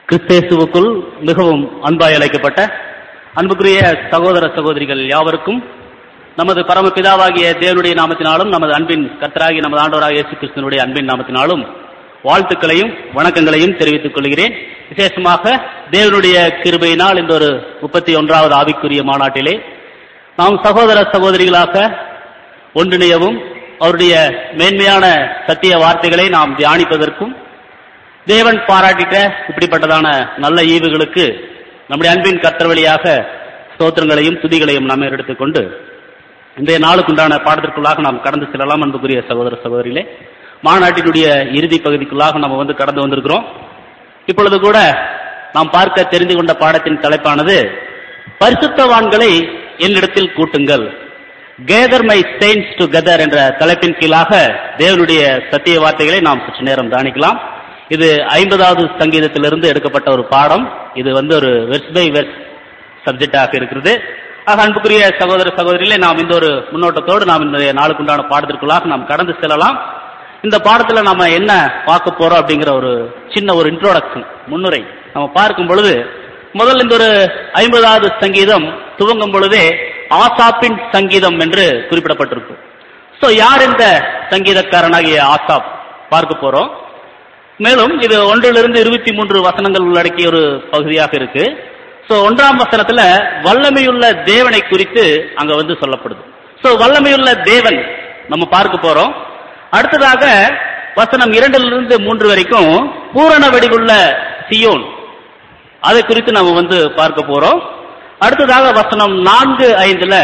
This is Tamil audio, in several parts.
கிறிஸ்தேசுவுக்குள் மிகவும் அன்பாய் அழைக்கப்பட்ட அன்புக்குரிய சகோதர சகோதரிகள் யாவருக்கும் நமது பரமபிதாவாகிய தேவனுடைய நாமத்தினாலும் நமது அன்பின் கர்த்தராகிய நமது ஆண்டவராக இயேசு கிறிஸ்தனுடைய அன்பின் நாமத்தினாலும் வாழ்த்துக்களையும் வணக்கங்களையும் தெரிவித்துக் கொள்கிறேன் விசேஷமாக தேவனுடைய கிருபையினால் இந்த ஒரு முப்பத்தி ஒன்றாவது ஆவிக்குரிய மாநாட்டிலே நாம் சகோதர சகோதரிகளாக ஒன்றிணையவும் அவருடைய மேன்மையான சத்திய வார்த்தைகளை நாம் தியானிப்பதற்கும் தேவன் பாராட்டிட்ட இப்படிப்பட்டதான நல்ல ஈவுகளுக்கு நம்முடைய அன்பின் கர்த்தர் வழியாக ஸ்தோத்திரங்களையும் துதிகளையும் நாம் எடுத்துக்கொண்டு இன்றைய நாளுக்குண்டான பாடத்திற்குள்ளாக நாம் கடந்து செல்லலாம் அன்புக்குரிய சகோதர சகோதரிகளே மாநாட்டினுடைய இறுதி பகுதிக்குள்ளாக நம்ம வந்து கடந்து வந்திருக்கிறோம் இப்பொழுது கூட நாம் பார்க்க தெரிந்து கொண்ட பாடத்தின் தலைப்பானது பரிசுத்தவான்களை என்னிடத்தில் கூட்டுங்கள் கேதர் மை செயின்ஸ் டுகெதர் என்ற தலைப்பின் கீழாக தேவனுடைய சத்திய வார்த்தைகளை நாம் சற்று நேரம் தானிக்கலாம் இது ஐம்பதாவது சங்கீதத்திலிருந்து எடுக்கப்பட்ட ஒரு பாடம் இது வந்து ஒரு வெர்ஸ் பை வெர்ஸ் சப்ஜெக்டாக இருக்கிறது ஆக அன்புக்குரிய சகோதர சகோதரிகளே நாம் இந்த ஒரு முன்னோட்டத்தோடு நாம் இந்த நாளுக்குண்டான பாடத்திற்குள்ளாக நாம் கடந்து செல்லலாம் இந்த பாடத்துல நாம என்ன பார்க்க போறோம் அப்படிங்கிற ஒரு சின்ன ஒரு இன்ட்ரோடக்ஷன் முன்னுரை நம்ம பார்க்கும் பொழுது முதல் இந்த ஒரு ஐம்பதாவது சங்கீதம் துவங்கும் பொழுதே ஆசாப்பின் சங்கீதம் என்று குறிப்பிடப்பட்டிருக்கு சோ யார் இந்த சங்கீதக்காரனாகிய ஆசாப் பார்க்க போறோம் மேலும் இது ஒன்றிலிருந்து இருபத்தி மூன்று வசனங்கள் உள்ளடக்கிய ஒரு பகுதியாக இருக்கு சோ ஒன்றாம் வசனத்துல வல்லமையுள்ள தேவனை குறித்து அங்க வந்து சொல்லப்படுது சோ வல்லமையுள்ள தேவன் நம்ம பார்க்க போறோம் அடுத்ததாக வசனம் இரண்டிலிருந்து மூன்று வரைக்கும் பூரண வடிவுள்ள சியோன் அதை குறித்து நம்ம வந்து பார்க்க போறோம் அடுத்ததாக வசனம் நான்கு ஐந்துல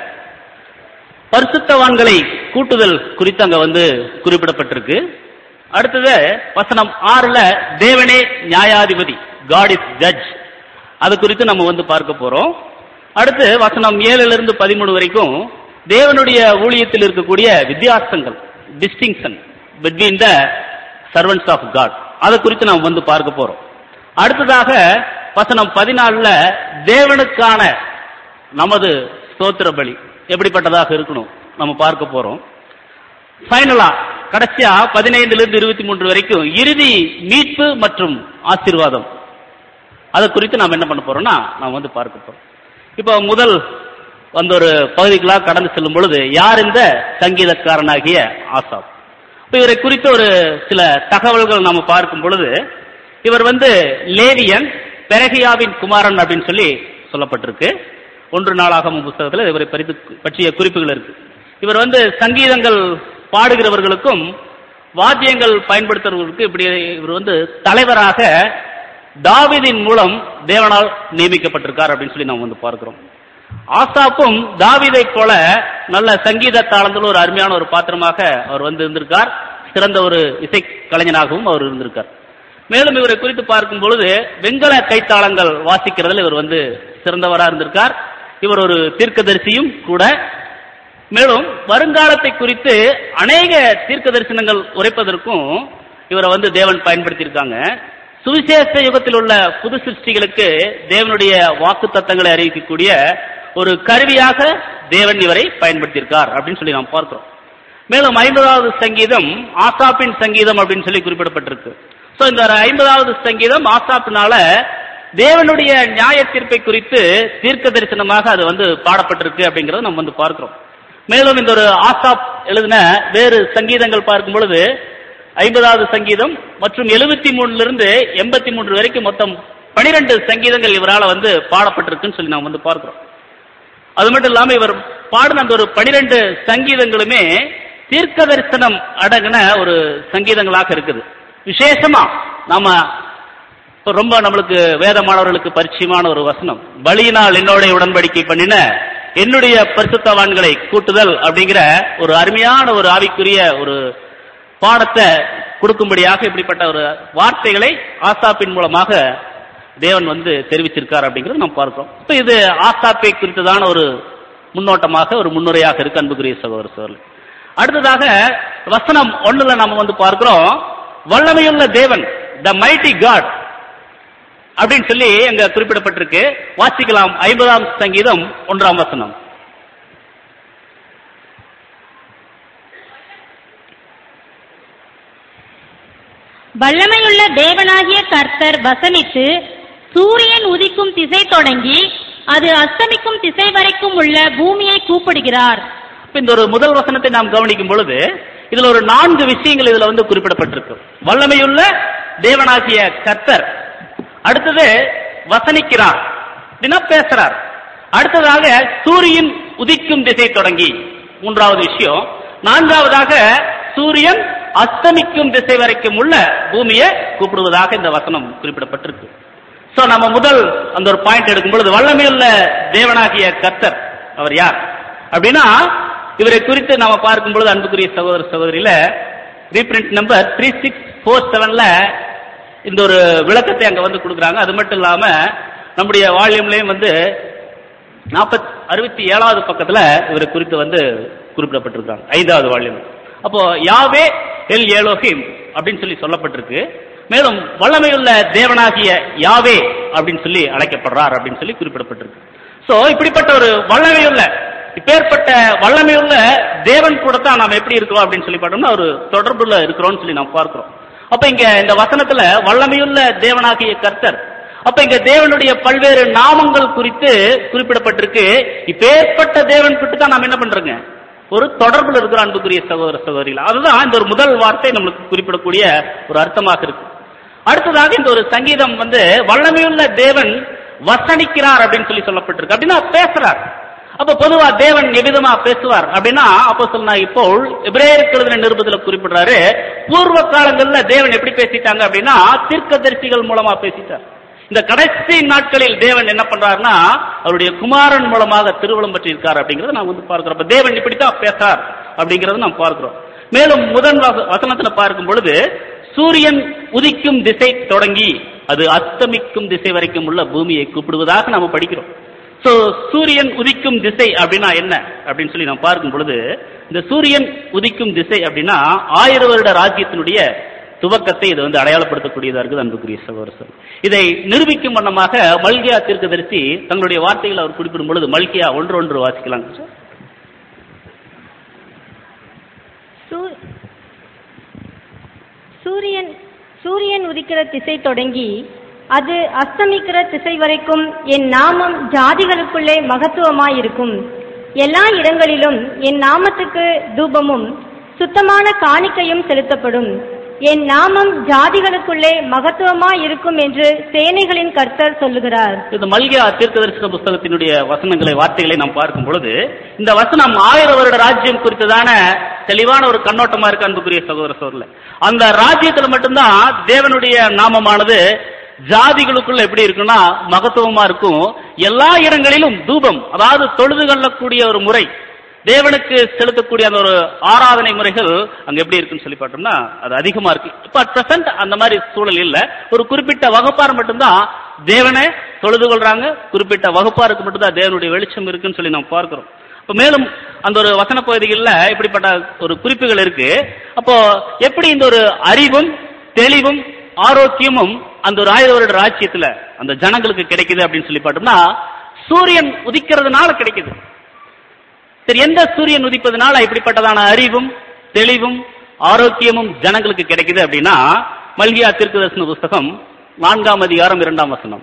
பரிசுத்தவான்களை கூட்டுதல் குறித்து அங்க வந்து குறிப்பிடப்பட்டிருக்கு அடுத்தது வசனம் ஆறுல தேவனே நியாயாதிபதி காட் இஸ் ஜட்ஜ் அது குறித்து நம்ம வந்து பார்க்க போறோம் அடுத்து வசனம் ஏழுல இருந்து பதிமூணு வரைக்கும் தேவனுடைய ஊழியத்தில் இருக்கக்கூடிய வித்தியாசங்கள் distinction between the servants of God அதை குறித்து நாம் வந்து பார்க்க போறோம் அடுத்ததாக வசனம் பதினாலுல தேவனுக்கான நமது ஸ்தோத்திர பலி எப்படிப்பட்டதாக இருக்கணும் நம்ம பார்க்க போறோம் ஃபைனலா கடைசியா பதினைந்துல இருந்து இருபத்தி மூன்று வரைக்கும் இறுதி மீட்பு மற்றும் ஆசீர்வாதம் அதை குறித்து நாம் என்ன பண்ண போறோம்னா நாம் வந்து பார்க்க போறோம் இப்போ முதல் அந்த ஒரு பகுதிகளாக கடந்து செல்லும் பொழுது யார் இந்த சங்கீதக்காரனாகிய ஆசாப் இப்போ இவரை குறித்த ஒரு சில தகவல்கள் நாம பார்க்கும் பொழுது இவர் வந்து லேவியன் பெரகியாவின் குமாரன் அப்படின்னு சொல்லி சொல்லப்பட்டிருக்கு ஒன்று நாளாகும் புஸ்தகத்தில் இவரை பறித்து பற்றிய குறிப்புகள் இருக்கு இவர் வந்து சங்கீதங்கள் பாடுகிறவர்களுக்கும் வாத்தியங்கள் பயன்படுத்துறவர்களுக்கு இப்படி இவர் வந்து தலைவராக தாவிதின் மூலம் தேவனால் நியமிக்கப்பட்டிருக்கார் அப்படின்னு சொல்லி நாம் வந்து பார்க்கிறோம் ஆசாப்பும் தாவிதை போல நல்ல சங்கீத தாளத்தில் ஒரு அருமையான ஒரு பாத்திரமாக அவர் வந்து இருந்திருக்கார் சிறந்த ஒரு இசை கலைஞனாகவும் அவர் இருந்திருக்கார் மேலும் இவரை குறித்து பார்க்கும் பொழுது வெண்கல கைத்தாளங்கள் வாசிக்கிறதுல இவர் வந்து சிறந்தவராக இருந்திருக்கார் இவர் ஒரு தீர்க்கதரிசியும் கூட மேலும் வருங்காலத்தை குறித்து அநேக தீர்க்க தரிசனங்கள் உரைப்பதற்கும் இவரை வந்து தேவன் பயன்படுத்தியிருக்காங்க சுவிசேஷ யுகத்தில் உள்ள புது சிருஷ்டிகளுக்கு தேவனுடைய வாக்கு தத்தங்களை அறிவிக்கக்கூடிய ஒரு கருவியாக தேவன் இவரை பயன்படுத்தியிருக்கார் அப்படின்னு சொல்லி நாம் பார்க்கிறோம் மேலும் ஐம்பதாவது சங்கீதம் ஆசாப்பின் சங்கீதம் அப்படின்னு சொல்லி குறிப்பிடப்பட்டிருக்கு சோ இந்த ஐம்பதாவது சங்கீதம் ஆசாப்பினால தேவனுடைய நியாய தீர்ப்பை குறித்து தீர்க்க தரிசனமாக அது வந்து பாடப்பட்டிருக்கு அப்படிங்கறத நம்ம வந்து பார்க்கிறோம் மேலும் இந்த ஒரு ஆசாப் எழுதின வேறு சங்கீதங்கள் பார்க்கும் பொழுது ஐம்பதாவது சங்கீதம் மற்றும் எழுபத்தி மூணுல இருந்து எண்பத்தி மூன்று வரைக்கும் மொத்தம் பனிரெண்டு சங்கீதங்கள் இவரால் வந்து பாடப்பட்டிருக்குன்னு சொல்லி நாம் வந்து பார்க்கிறோம் அது மட்டும் இல்லாம இவர் பாடின அந்த ஒரு பனிரெண்டு சங்கீதங்களுமே தீர்க்க தரிசனம் அடங்கின ஒரு சங்கீதங்களாக இருக்குது விசேஷமா நாம ரொம்ப நம்மளுக்கு வேதமானவர்களுக்கு பரிச்சயமான ஒரு வசனம் பலியினால் என்னோட உடன்படிக்கை பண்ணின என்னுடைய பரிசுத்தவான்களை கூட்டுதல் அப்படிங்கிற ஒரு அருமையான ஒரு ஆவிக்குரிய ஒரு பாடத்தை கொடுக்கும்படியாக இப்படிப்பட்ட ஒரு வார்த்தைகளை ஆசாப்பின் மூலமாக தேவன் வந்து தெரிவிச்சிருக்கார் அப்படிங்கிறது நாம் பார்க்கிறோம் இப்ப இது ஆசாப்பை குறித்ததான ஒரு முன்னோட்டமாக ஒரு முன்னுரையாக இருக்கு அன்புக்குரிய சகோதர சோழர் அடுத்ததாக வசனம் ஒண்ணுல நாம வந்து பார்க்கிறோம் வல்லமையுள்ள தேவன் த மைட்டி காட் அப்படின்னு சொல்லி அங்க குறிப்பிடப்பட்டிருக்கு வாசிக்கலாம் ஐம்பதாம் சங்கீதம் ஒன்றாம் வசனம் வல்லமையுள்ள தேவனாகிய கர்த்தர் வசனித்து சூரியன் உதிக்கும் திசை தொடங்கி அது அஸ்தமிக்கும் திசை வரைக்கும் உள்ள பூமியை கூப்பிடுகிறார் இப்ப இந்த ஒரு முதல் வசனத்தை நாம் கவனிக்கும் பொழுது இதுல ஒரு நான்கு விஷயங்கள் இதுல வந்து குறிப்பிடப்பட்டிருக்கு வல்லமையுள்ள தேவனாகிய கர்த்தர் அடுத்தது வசனிக்கிறார் அப்படின்னா பேசுறார் அடுத்ததாக சூரியன் உதிக்கும் திசை தொடங்கி மூன்றாவது விஷயம் நான்காவதாக சூரியன் அஸ்தமிக்கும் திசை வரைக்கும் உள்ள பூமியை கூப்பிடுவதாக இந்த வசனம் குறிப்பிடப்பட்டிருக்கு சோ நம்ம முதல் அந்த ஒரு பாயிண்ட் எடுக்கும் பொழுது வல்லமையுள்ள தேவனாகிய கர்த்தர் அவர் யார் அப்படின்னா இவரை குறித்து நாம பார்க்கும் பொழுது அன்புக்குரிய சகோதர சகோதரியில reprint number three six four செவன்ல இந்த ஒரு விளக்கத்தை அங்க வந்து கொடுக்குறாங்க அது மட்டும் இல்லாம நம்முடைய வால்யூம்லயும் வந்து நாற்பத் அறுபத்தி ஏழாவது பக்கத்துல இவரை குறித்து வந்து குறிப்பிடப்பட்டிருக்காங்க ஐந்தாவது வால்யூம் அப்போ யாவே எல் ஏலோஹிம் அப்படின்னு சொல்லி சொல்லப்பட்டிருக்கு மேலும் வல்லமையுள்ள தேவனாகிய யாவே அப்படின்னு சொல்லி அழைக்கப்படுறார் அப்படின்னு சொல்லி குறிப்பிடப்பட்டிருக்கு சோ இப்படிப்பட்ட ஒரு வல்லமையுள்ள இப்பேற்பட்ட வல்லமையுள்ள தேவன் கூட தான் நாம் எப்படி இருக்கிறோம் அப்படின்னு சொல்லி பார்த்தோம்னா ஒரு தொடர்புல இருக்கிறோம்னு சொல்லி நாம் பார்க்கிறோம் அப்ப இங்க இந்த வசனத்துல வல்லமையுள்ள தேவனாகிய கர்த்தர் அப்ப இங்க தேவனுடைய பல்வேறு நாமங்கள் குறித்து குறிப்பிடப்பட்டிருக்கு இப்பேற்பட்ட தேவன் கிட்ட தான் நாம் என்ன பண்றோங்க ஒரு தொடர்புல இருக்கிற அன்புக்குரிய சகோதர சகோதரிகள் அதுதான் இந்த ஒரு முதல் வார்த்தை நம்மளுக்கு குறிப்பிடக்கூடிய ஒரு அர்த்தமாக இருக்கு அடுத்ததாக இந்த ஒரு சங்கீதம் வந்து வல்லமையுள்ள தேவன் வசனிக்கிறார் அப்படின்னு சொல்லி சொல்லப்பட்டிருக்கு அப்படின்னா பேசுறார் அப்ப பொதுவா தேவன் எவ்விதமா பேசுவார் அப்படின்னா அப்போ சொன்னா இப்போ எபிரேயருக்கு எழுதின நிருபத்துல குறிப்பிடுறாரு பூர்வ காலங்கள்ல தேவன் எப்படி பேசிட்டாங்க அப்படின்னா தீர்க்கதரிசிகள் மூலமா பேசிட்டார் இந்த கடைசி நாட்களில் தேவன் என்ன பண்றாருன்னா அவருடைய குமாரன் மூலமாக திருவள்ளம் பற்றி இருக்கார் அப்படிங்கறத நாம் வந்து பார்க்கிறோம் அப்ப தேவன் இப்படித்தான் பேசார் அப்படிங்கறத நாம் பார்க்கிறோம் மேலும் முதன் வச- வசனத்துல பார்க்கும் பொழுது சூரியன் உதிக்கும் திசை தொடங்கி அது அஸ்தமிக்கும் திசை வரைக்கும் உள்ள பூமியை கூப்பிடுவதாக நாம படிக்கிறோம் சோ சூரியன் உதிக்கும் திசை அப்படின்னா என்ன அப்படின்னு சொல்லி நாம் பார்க்கும் பொழுது இந்த சூரியன் உதிக்கும் திசை அப்படின்னா ஆயிரம் வருட ராஜ்யத்தினுடைய துவக்கத்தை இது வந்து அடையாளப்படுத்தக்கூடியதா இருக்குது அன்புக்குரிய சகோதரர் இதை நிரூபிக்கும் வண்ணமாக மல்கியா தீர்க்கதரிசி தங்களுடைய வார்த்தைகளை அவர் குறிப்பிடும் பொழுது மல்கியா ஒன்று ஒன்று வாசிக்கலாம் சார் சூ- சூரியன் சூரியன் உதிக்கிற திசை தொடங்கி அது அஸ்தமிக்கிற திசை வரைக்கும் என் நாமம் ஜாதிகளுக்குள்ளே மகத்துவமாயிருக்கும் எல்லா இடங்களிலும் என் நாமத்துக்கு தூபமும் சுத்தமான காணிக்கையும் செலுத்தப்படும் என் நாமம் ஜாதிகளுக்குள்ளே மகத்துவமாயிருக்கும் என்று சேனைகளின் கர்த்தர் சொல்லுகிறார் இந்த மல்கியா தீர்க்கதரிசன புஸ்தகத்தினுடைய வசனங்களை வார்த்தைகளை நாம் பார்க்கும் பொழுது இந்த வசனம் ஆயிரம் வருட ராஜ்யம் குறித்ததான தெளிவான ஒரு கண்ணோட்டமா இருக்கு அன்புக்குரிய சகோதர சோர்ல அந்த ராஜ்யத்துல மட்டும்தான் தேவனுடைய நாமமானது ஜாதிகளுக்குள்ள எப்படி இருக்குன்னா மகத்துவமா இருக்கும் எல்லா இடங்களிலும் தூபம் அதாவது தொழுது கொள்ளக்கூடிய ஒரு முறை தேவனுக்கு செலுத்தக்கூடிய அந்த ஒரு ஆராதனை முறைகள் அங்க எப்படி இருக்குன்னு சொல்லி பார்த்தோம்னா அது அதிகமா இருக்கு இப்ப அட் பிரசன்ட் அந்த மாதிரி சூழல் இல்ல ஒரு குறிப்பிட்ட வகுப்பார் மட்டும்தான் தேவனை தொழுது கொள்றாங்க குறிப்பிட்ட வகுப்பாருக்கு மட்டும்தான் தேவனுடைய வெளிச்சம் இருக்குன்னு சொல்லி நாம் பார்க்கிறோம் இப்ப மேலும் அந்த ஒரு வசன பகுதிகளில் இப்படிப்பட்ட ஒரு குறிப்புகள் இருக்கு அப்போ எப்படி இந்த ஒரு அறிவும் தெளிவும் ஆரோக்கியமும் அந்த ஒரு ஆயுத வருட ராஜ்யத்துல அந்த ஜனங்களுக்கு கிடைக்குது அப்படின்னு சொல்லி பார்த்தோம்னா சூரியன் உதிக்கிறதுனால கிடைக்குது சரி எந்த சூரியன் உதிப்பதனால இப்படிப்பட்டதான அறிவும் தெளிவும் ஆரோக்கியமும் ஜனங்களுக்கு கிடைக்குது அப்படின்னா மல்கியா தீர்க்கதரிசன புஸ்தகம் நான்காம் அதிகாரம் இரண்டாம் வசனம்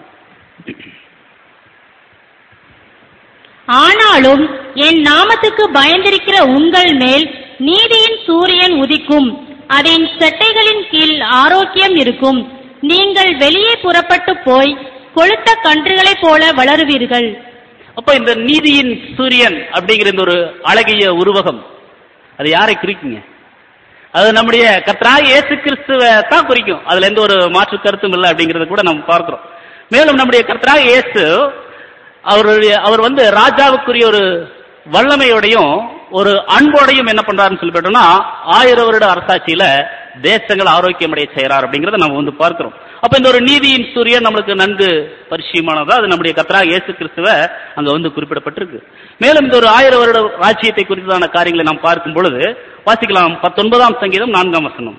ஆனாலும் என் நாமத்துக்கு பயந்திருக்கிற உங்கள் மேல் நீதியின் சூரியன் உதிக்கும் அதன் செட்டைகளின் கீழ் ஆரோக்கியம் இருக்கும் நீங்கள் வெளியே புறப்பட்டு போய் கொழுத்த கன்றுகளைப் போல வளருவீர்கள் அப்ப இந்த நீதியின் சூரியன் அப்படிங்கிற இந்த ஒரு அழகிய உருவகம் அது யாரை குறிக்குங்க அது நம்முடைய கர்த்தராகிய இயேசு கிறிஸ்துவ தான் குறிக்கும் அதுல எந்த ஒரு மாற்று கருத்தும் இல்லை அப்படிங்கறத கூட நம்ம பார்க்கிறோம் மேலும் நம்முடைய கர்த்தராகிய இயேசு அவருடைய அவர் வந்து ராஜாவுக்குரிய ஒரு வல்லமையோடையும் ஒரு அன்போடையும் என்ன பண்றாருன்னு சொல்லி போட்டோம்னா ஆயிரம் வருட அரசாட்சியில தேசங்கள் ஆரோக்கியமடைய செய்யறார் அப்படிங்கறத நம்ம வந்து பார்க்கிறோம் அப்ப இந்த ஒரு நீதியின் சூரியன் நம்மளுக்கு நன்கு பரிச்சயமானதா அது நம்முடைய கத்ரா இயேசு கிறிஸ்துவ அங்க வந்து குறிப்பிடப்பட்டிருக்கு மேலும் இந்த ஒரு ஆயிரம் வருட ராஜ்யத்தை குறித்ததான காரியங்களை நாம் பார்க்கும் பொழுது வாசிக்கலாம் பத்தொன்பதாம் சங்கீதம் நான்காம் வசனம்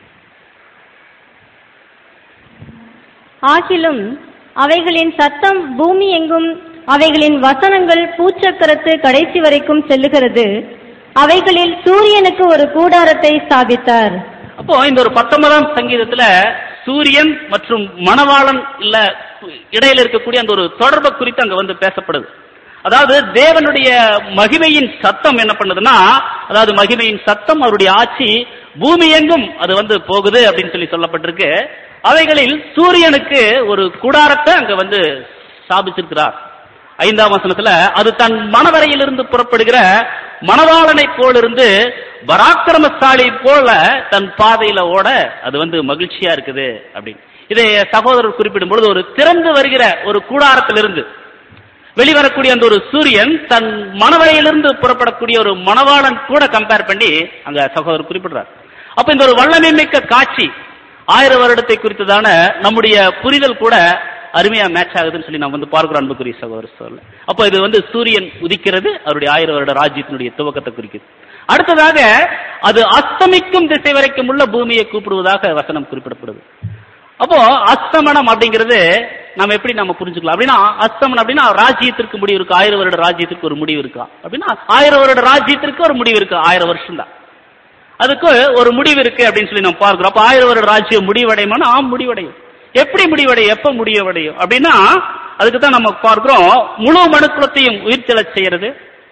ஆகிலும் அவைகளின் சத்தம் பூமி எங்கும் அவைகளின் வசனங்கள் பூச்சக்கரத்து கடைசி வரைக்கும் செல்லுகிறது அவைகளில் சூரியனுக்கு ஒரு கூடாரத்தை ஸ்தாபித்தார் அப்போ இந்த ஒரு பத்தொன்பதாம் சங்கீதத்துல சூரியன் மற்றும் மணவாளன் இல்ல இடையில இருக்கக்கூடிய அந்த ஒரு தொடர்பை குறித்து அங்க வந்து பேசப்படுது அதாவது தேவனுடைய மகிமையின் சத்தம் என்ன பண்ணுதுன்னா அதாவது மகிமையின் சத்தம் அவருடைய ஆட்சி பூமி எங்கும் அது வந்து போகுது அப்படின்னு சொல்லி சொல்லப்பட்டிருக்கு அவைகளில் சூரியனுக்கு ஒரு கூடாரத்தை அங்க வந்து ஸ்தாபிச்சிருக்கிறார் ஐந்தாம் வசனத்துல அது தன் மனவரையிலிருந்து புறப்படுகிற மணவாளனை போல் இருந்து பராக்கிரமசாலி போல தன் பாதையில ஓட அது வந்து மகிழ்ச்சியா இருக்குது அப்படின்னு இதை சகோதரர் குறிப்பிடும் பொழுது ஒரு திறந்து வருகிற ஒரு கூடாரத்திலிருந்து வெளிவரக்கூடிய அந்த ஒரு சூரியன் தன் மனவரையிலிருந்து புறப்படக்கூடிய ஒரு மணவாளன் கூட கம்பேர் பண்ணி அங்க சகோதரர் குறிப்பிடுறார் அப்ப இந்த ஒரு வல்லமை மிக்க காட்சி ஆயிரம் வருடத்தை குறித்ததான நம்முடைய புரிதல் கூட அருமையா மேட்ச் ஆகுதுன்னு சொல்லி நம்ம வந்து பார்க்கிறோம் அன்புக்குரிய சகோதரர் சொல்ல அப்ப இது வந்து சூரியன் உதிக்கிறது அவருடைய ஆயிரம் வருட ராஜ்யத்தினுடைய துவக்கத்தை குறிக்குது அடுத்ததாக அது அஸ்தமிக்கும் திசை வரைக்கும் உள்ள பூமியை கூப்பிடுவதாக வசனம் குறிப்பிடப்படுது அப்போ அஸ்தமனம் அப்படிங்கிறது நம்ம எப்படி நம்ம புரிஞ்சுக்கலாம் அப்படின்னா அஸ்தமனம் அப்படின்னா ராஜ்யத்திற்கு முடிவு இருக்கு ஆயிரம் வருட ராஜ்யத்திற்கு ஒரு முடிவு இருக்கா அப்படின்னா ஆயிரம் வருட ராஜ்யத்திற்கு ஒரு முடிவு இருக்கு ஆயிரம் வருஷம் தான் அதுக்கு ஒரு முடிவு இருக்கு அப்படின்னு சொல்லி நம்ம பார்க்கிறோம் அப்ப ஆயிரம் வருட ராஜ்யம் முடிவடையுமானா ஆம் முடிவடையும் எப்படி முடிவடையும் எப்ப முடிவடையும் அப்படின்னா அதுக்கு தான் நம்ம பார்க்கிறோம் முழு மனுக்குலத்தையும் உயிர்த்தெழச் செய்யறது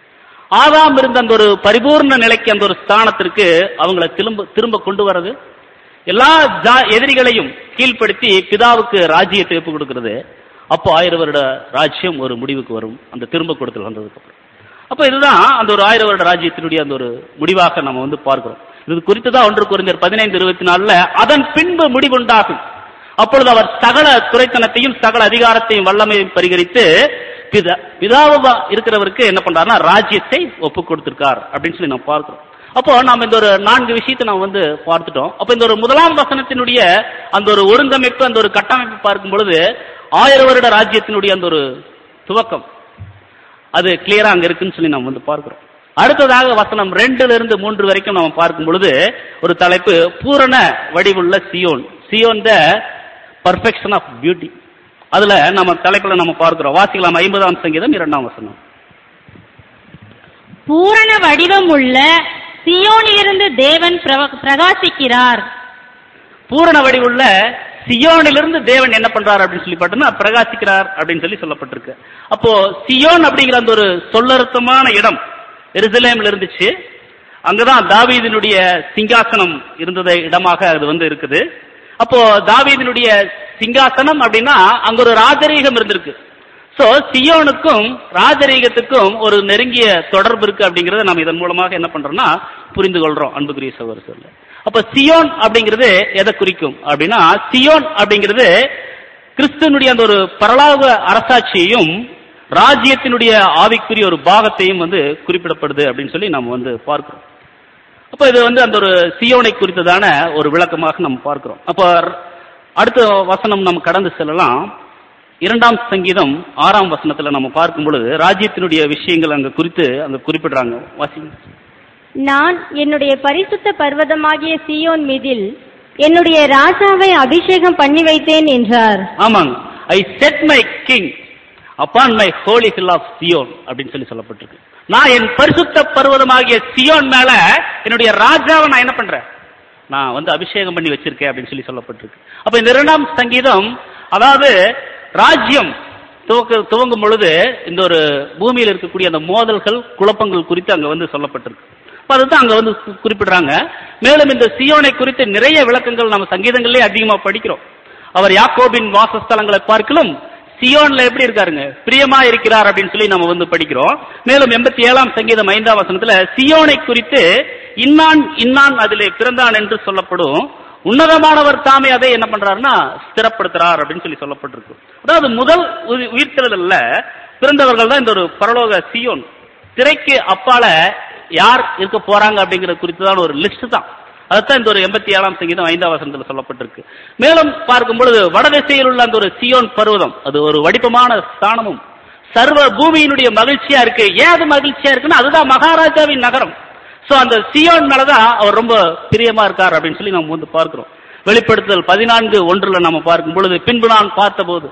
ஆதாம் இருந்த அந்த ஒரு பரிபூர்ண நிலைக்கு அந்த ஒரு ஸ்தானத்திற்கு அவங்கள திரும்ப திரும்ப கொண்டு வர்றது எல்லா ஜா- எதிரிகளையும் கீழ்ப்படுத்தி பிதாவுக்கு ராஜ்யத்தை ஒப்பு கொடுக்கிறது அப்போ ஆயிரம் வருட ராஜ்யம் ஒரு முடிவுக்கு வரும் அந்த திரும்ப கொடுத்தல் வந்ததுக்கு அப்புறம் அப்ப இதுதான் அந்த ஒரு ஆயிரம் வருட ராஜ்யத்தினுடைய அந்த ஒரு முடிவாக நம்ம வந்து பார்க்கிறோம் இது குறித்துதான் ஒன்று குறிஞர் பதினைந்து இருபத்தி நாலுல அதன் பின்பு முடிவுண்டாகும் அப்பொழுது அவர் சகல துறைத்தனத்தையும் சகல அதிகாரத்தையும் வல்லமையும் பரிகரித்து பிதா பிதாவா இருக்கிறவருக்கு என்ன பண்றாருன்னா ராஜ்யத்தை ஒப்பு கொடுத்திருக்கார் அப்படின்னு சொல்லி நம்ம பார்க்கிறோம் அப்போ நாம இந்த ஒரு நான்கு விஷயத்தை நாம் வந்து பார்த்துட்டோம் அப்ப இந்த ஒரு முதலாம் வசனத்தினுடைய அந்த ஒரு ஒருங்கமைப்பு அந்த ஒரு கட்டமைப்பு பார்க்கும் பொழுது ஆயிரம் வருட ராஜ்யத்தினுடைய அந்த ஒரு துவக்கம் அது கிளியரா அங்க இருக்குன்னு சொல்லி நம்ம வந்து பார்க்கிறோம் அடுத்ததாக வசனம் ரெண்டுல இருந்து மூன்று வரைக்கும் நம்ம பார்க்கும் பொழுது ஒரு தலைப்பு பூரண வடிவுள்ள Zion Zion the perfection of beauty அதுல நம்ம தலைப்புல நம்ம பார்க்கிறோம் வாசிக்கலாம் ஐம்பதாம் சங்கீதம் இரண்டாம் வசனம் பூரண வடிவம் உள்ள சியோனிலிருந்து தேவன் பிரவ- பிரகாசிக்கிறார் பூரண வடிவுள்ள சியோனிலிருந்து தேவன் என்ன பண்றார் அப்படின்னு சொல்லி பார்த்தோம்னா பிரகாசிக்கிறார் அப்படின்னு சொல்லி சொல்லப்பட்டிருக்கு அப்போ சியோன் அப்படிங்கிற அந்த ஒரு சொல்லறுத்தமான இடம் எருசலேம்ல இருந்துச்சு அங்கதான் தாவீதினுடைய சிங்காசனம் இருந்தத இடமாக அது வந்து இருக்குது அப்போ தாவீதினுடைய சிங்காசனம் அப்படின்னா அங்க ஒரு ராஜரீகம் இருந்திருக்கு சோ சியோனுக்கும் ராஜரீகத்துக்கும் ஒரு நெருங்கிய தொடர்பு இருக்கு அப்படிங்கறத நம்ம இதன் மூலமாக என்ன பண்றோம்னா புரிந்து கொள்றோம் அன்புக்குரிய சகோதர சொல்ல அப்ப சியோன் அப்படிங்கிறது எதை குறிக்கும் அப்படின்னா சியோன் அப்படிங்கிறது கிறிஸ்துவனுடைய அந்த ஒரு பரலாக அரசாட்சியையும் ராஜ்யத்தினுடைய ஆவிக்குரிய ஒரு பாகத்தையும் வந்து குறிப்பிடப்படுது அப்படின்னு சொல்லி நம்ம வந்து பார்க்கிறோம் அப்ப இது வந்து அந்த ஒரு சியோனை குறித்ததான ஒரு விளக்கமாக நம்ம பார்க்கிறோம் அப்ப அடுத்த வசனம் நம்ம கடந்து செல்லலாம் இரண்டாம் சங்கீதம் ஆறாம் வசனத்துல நம்ம பார்க்கும் பொழுது ராஜ்யத்தினுடைய விஷயங்கள் அங்க குறித்து அங்க குறிப்பிடுறாங்க வாசிங்க நான் என்னுடைய பரிசுத்த பர்வதமாகிய சீயோன் மீதில் என்னுடைய ராஜாவை அபிஷேகம் பண்ணி வைத்தேன் என்றார் ஆமாங்க I set my king upon my holy hill of Zion அப்படின்னு சொல்லி சொல்லப்பட்டிருக்கு நான் என் பரிசுத்த பர்வதமாகிய சியோன் மேல என்னுடைய ராஜாவை நான் என்ன பண்றேன் நான் வந்து அபிஷேகம் பண்ணி வச்சிருக்கேன் அப்படின்னு சொல்லி சொல்லப்பட்டிருக்கு அப்ப இந்த இரண்டாம் சங்கீதம் அதாவது ராஜ்யம் துவக்க துவங்கும் பொழுது இந்த ஒரு பூமியில் இருக்கக்கூடிய அந்த மோதல்கள் குழப்பங்கள் குறித்து அங்க வந்து சொல்லப்பட்டிருக்கு அப்ப அதுதான் அங்க வந்து கு- குறிப்பிடுறாங்க மேலும் இந்த சியோனை குறித்து நிறைய விளக்கங்கள் நம்ம சங்கீதங்களிலே அதிகமா படிக்கிறோம் அவர் யாக்கோபின் வாசஸ்தலங்களை பார்க்கலும் சியோன்ல எப்படி இருக்காருங்க பிரியமா இருக்கிறார் அப்படின்னு சொல்லி நம்ம வந்து படிக்கிறோம் மேலும் எண்பத்தி ஏழாம் சங்கீதம் ஐந்தாம் வசனத்துல சியோனை குறித்து இன்னான் இன்னான் அதிலே பிறந்தான் என்று சொல்லப்படும் உன்னதமானவர் தாமே அதை என்ன பண்றாருன்னா ஸ்திரப்படுத்துறார் அப்படின்னு சொல்லி சொல்லப்பட்டிருக்கு அதாவது முதல் உயி- உயிர்த்தெழுதல்ல பிறந்தவர்கள் தான் இந்த ஒரு பரலோக சியோன் திரைக்கு அப்பால யார் இருக்க போறாங்க அப்படிங்கிற குறித்துதான் ஒரு லிஸ்ட் தான் அதுதான் இந்த ஒரு எண்பத்தி ஏழாம் சங்கீதம் ஐந்தாம் வசனத்தில் சொல்லப்பட்டிருக்கு மேலும் பார்க்கும் பொழுது வடதிசையில் உள்ள அந்த ஒரு சியோன் பர்வதம் அது ஒரு வடிவமான ஸ்தானமும் சர்வ பூமியினுடைய மகிழ்ச்சியா இருக்கு ஏன் அது மகிழ்ச்சியா இருக்குன்னா அதுதான் மகாராஜாவின் நகரம் சோ அந்த சியோன் மேலதான் அவர் ரொம்ப பிரியமா இருக்கார் அப்படின்னு சொல்லி நம்ம வந்து பார்க்கிறோம் வெளிப்படுத்துதல் பதினான்கு ஒன்றுல நம்ம பார்க்கும் பொழுது பின்பு நான் பார்த்தபோது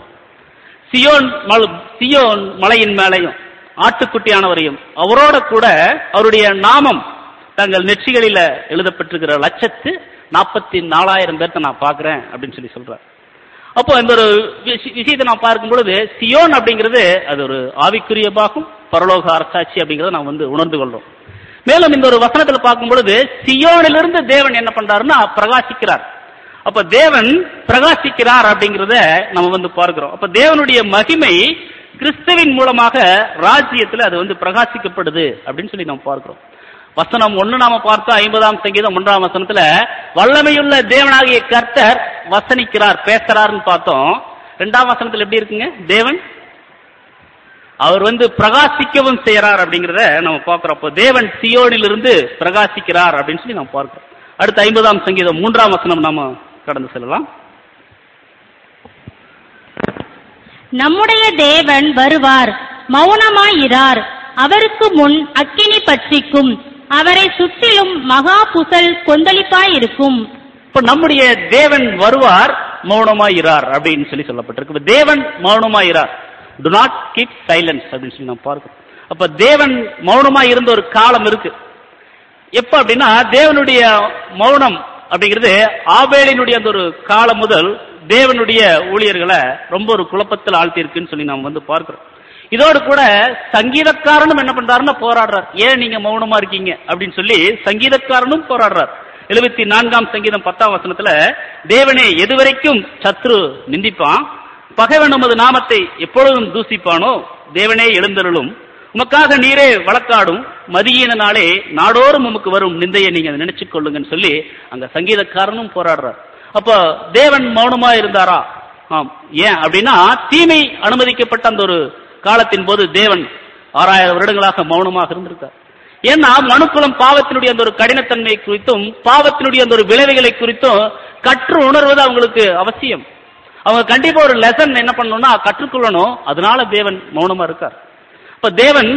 சியோன் மல சியோன் மலையின் மேலையும் ஆட்டுக்குட்டியானவரையும் அவரோட கூட அவருடைய நாமம் தங்கள் நெற்றிகளில எழுதப்பட்டிருக்கிற லட்சத்து நாற்பத்தி நாலாயிரம் பேர்த்த நான் பார்க்கிறேன் அப்படின்னு சொல்லி சொல்றார் அப்போ இந்த ஒரு விஷ- விஷயத்தை நான் பார்க்கும் பொழுது சியோன் அப்படிங்கிறது அது ஒரு ஆவிக்குரிய பாகம் பரலோக அரசாட்சி அப்படிங்கறத நாம் வந்து உணர்ந்து கொள்றோம் மேலும் இந்த ஒரு வசனத்துல பார்க்கும் பொழுது சியோனிலிருந்து தேவன் என்ன பண்றாருன்னா பிரகாசிக்கிறார் அப்ப தேவன் பிரகாசிக்கிறார் அப்படிங்கறத நம்ம வந்து பார்க்கிறோம் அப்ப தேவனுடைய மகிமை கிறிஸ்துவின் மூலமாக ராஜ்யத்துல அது வந்து பிரகாசிக்கப்படுது அப்படின்னு சொல்லி நம்ம பார்க்கிறோம் வசனம் ஒண்ணு நாம பார்த்தோம் ஐம்பதாம் சங்கீதம் ஒன்றாம் வசனத்துல வல்லமையுள்ள தேவனாகிய கர்த்தர் வசனிக்கிறார் பேசுறாருன்னு பார்த்தோம் ரெண்டாம் வசனத்துல எப்படி இருக்குங்க தேவன் அவர் வந்து பிரகாசிக்கவும் செய்யறார் அப்படிங்கறத நம்ம பார்க்கிறோம் அப்போ தேவன் சியோனிலிருந்து பிரகாசிக்கிறார் அப்படின்னு சொல்லி நம்ம பார்க்கிறோம் அடுத்து ஐம்பதாம் சங்கீதம் மூன்றாம் வசனம் நாம கடந்து செல்லலாம் நம்முடைய தேவன் வருவார் மௌனமாயிரார் அவருக்கு முன் அக்கினி பட்சிக்கும் அவரை சுற்றிலும் மகா புசல் கொந்தளிப்பாயிருக்கும் இப்ப நம்முடைய தேவன் வருவார் மௌனமாயிரார் அப்படின்னு சொல்லி சொல்லப்பட்டிருக்கு இப்ப தேவன் மௌனமாயிரார் டு நாட் கீப் சைலன்ஸ் அப்படின்னு சொல்லி நம்ம பார்க்கிறோம் அப்ப தேவன் மௌனமா இருந்த ஒரு காலம் இருக்கு எப்ப அப்படின்னா தேவனுடைய மௌனம் அப்படிங்கிறது ஆபேலினுடைய அந்த ஒரு காலம் முதல் தேவனுடைய ஊழியர்களை ரொம்ப ஒரு குழப்பத்தில் ஆழ்த்தியிருக்குன்னு சொல்லி நாம் வந்து பார்க்கிறோம் இதோடு கூட சங்கீதக்காரனும் என்ன பண்றாருன்னா போராடுறார் ஏன் நீங்க மௌனமா இருக்கீங்க அப்படின்னு சொல்லி சங்கீதக்காரனும் போராடுறார் எழுபத்தி நான்காம் சங்கீதம் பத்தாம் வசனத்துல தேவனே எதுவரைக்கும் சத்ரு நிந்திப்பான் பகைவன் உமது நாமத்தை எப்பொழுதும் தூசிப்பானோ தேவனே எழுந்தருளும் உமக்காக நீரே வழக்காடும் மதியின நாளே நாடோறும் உமக்கு வரும் நிந்தையை நீங்க நினைச்சுக் கொள்ளுங்கன்னு சொல்லி அங்க சங்கீதக்காரனும் போராடுறார் அப்போ தேவன் மௌனமா இருந்தாரா ஆம் ஏன் அப்படின்னா தீமை அனுமதிக்கப்பட்ட அந்த ஒரு காலத்தின் போது தேவன் ஆறாயிரம் வருடங்களாக மௌனமாக இருந்திருக்கார் ஏன்னா மனுக்குலம் பாவத்தினுடைய அந்த ஒரு கடினத்தன்மை குறித்தும் பாவத்தினுடைய அந்த ஒரு விளைவுகளை குறித்தும் கற்று உணர்வது அவங்களுக்கு அவசியம் அவங்க கண்டிப்பா ஒரு லெசன் என்ன பண்ணணும்னா கற்றுக்கொள்ளணும் அதனால தேவன் மௌனமா இருக்கார் இப்ப தேவன்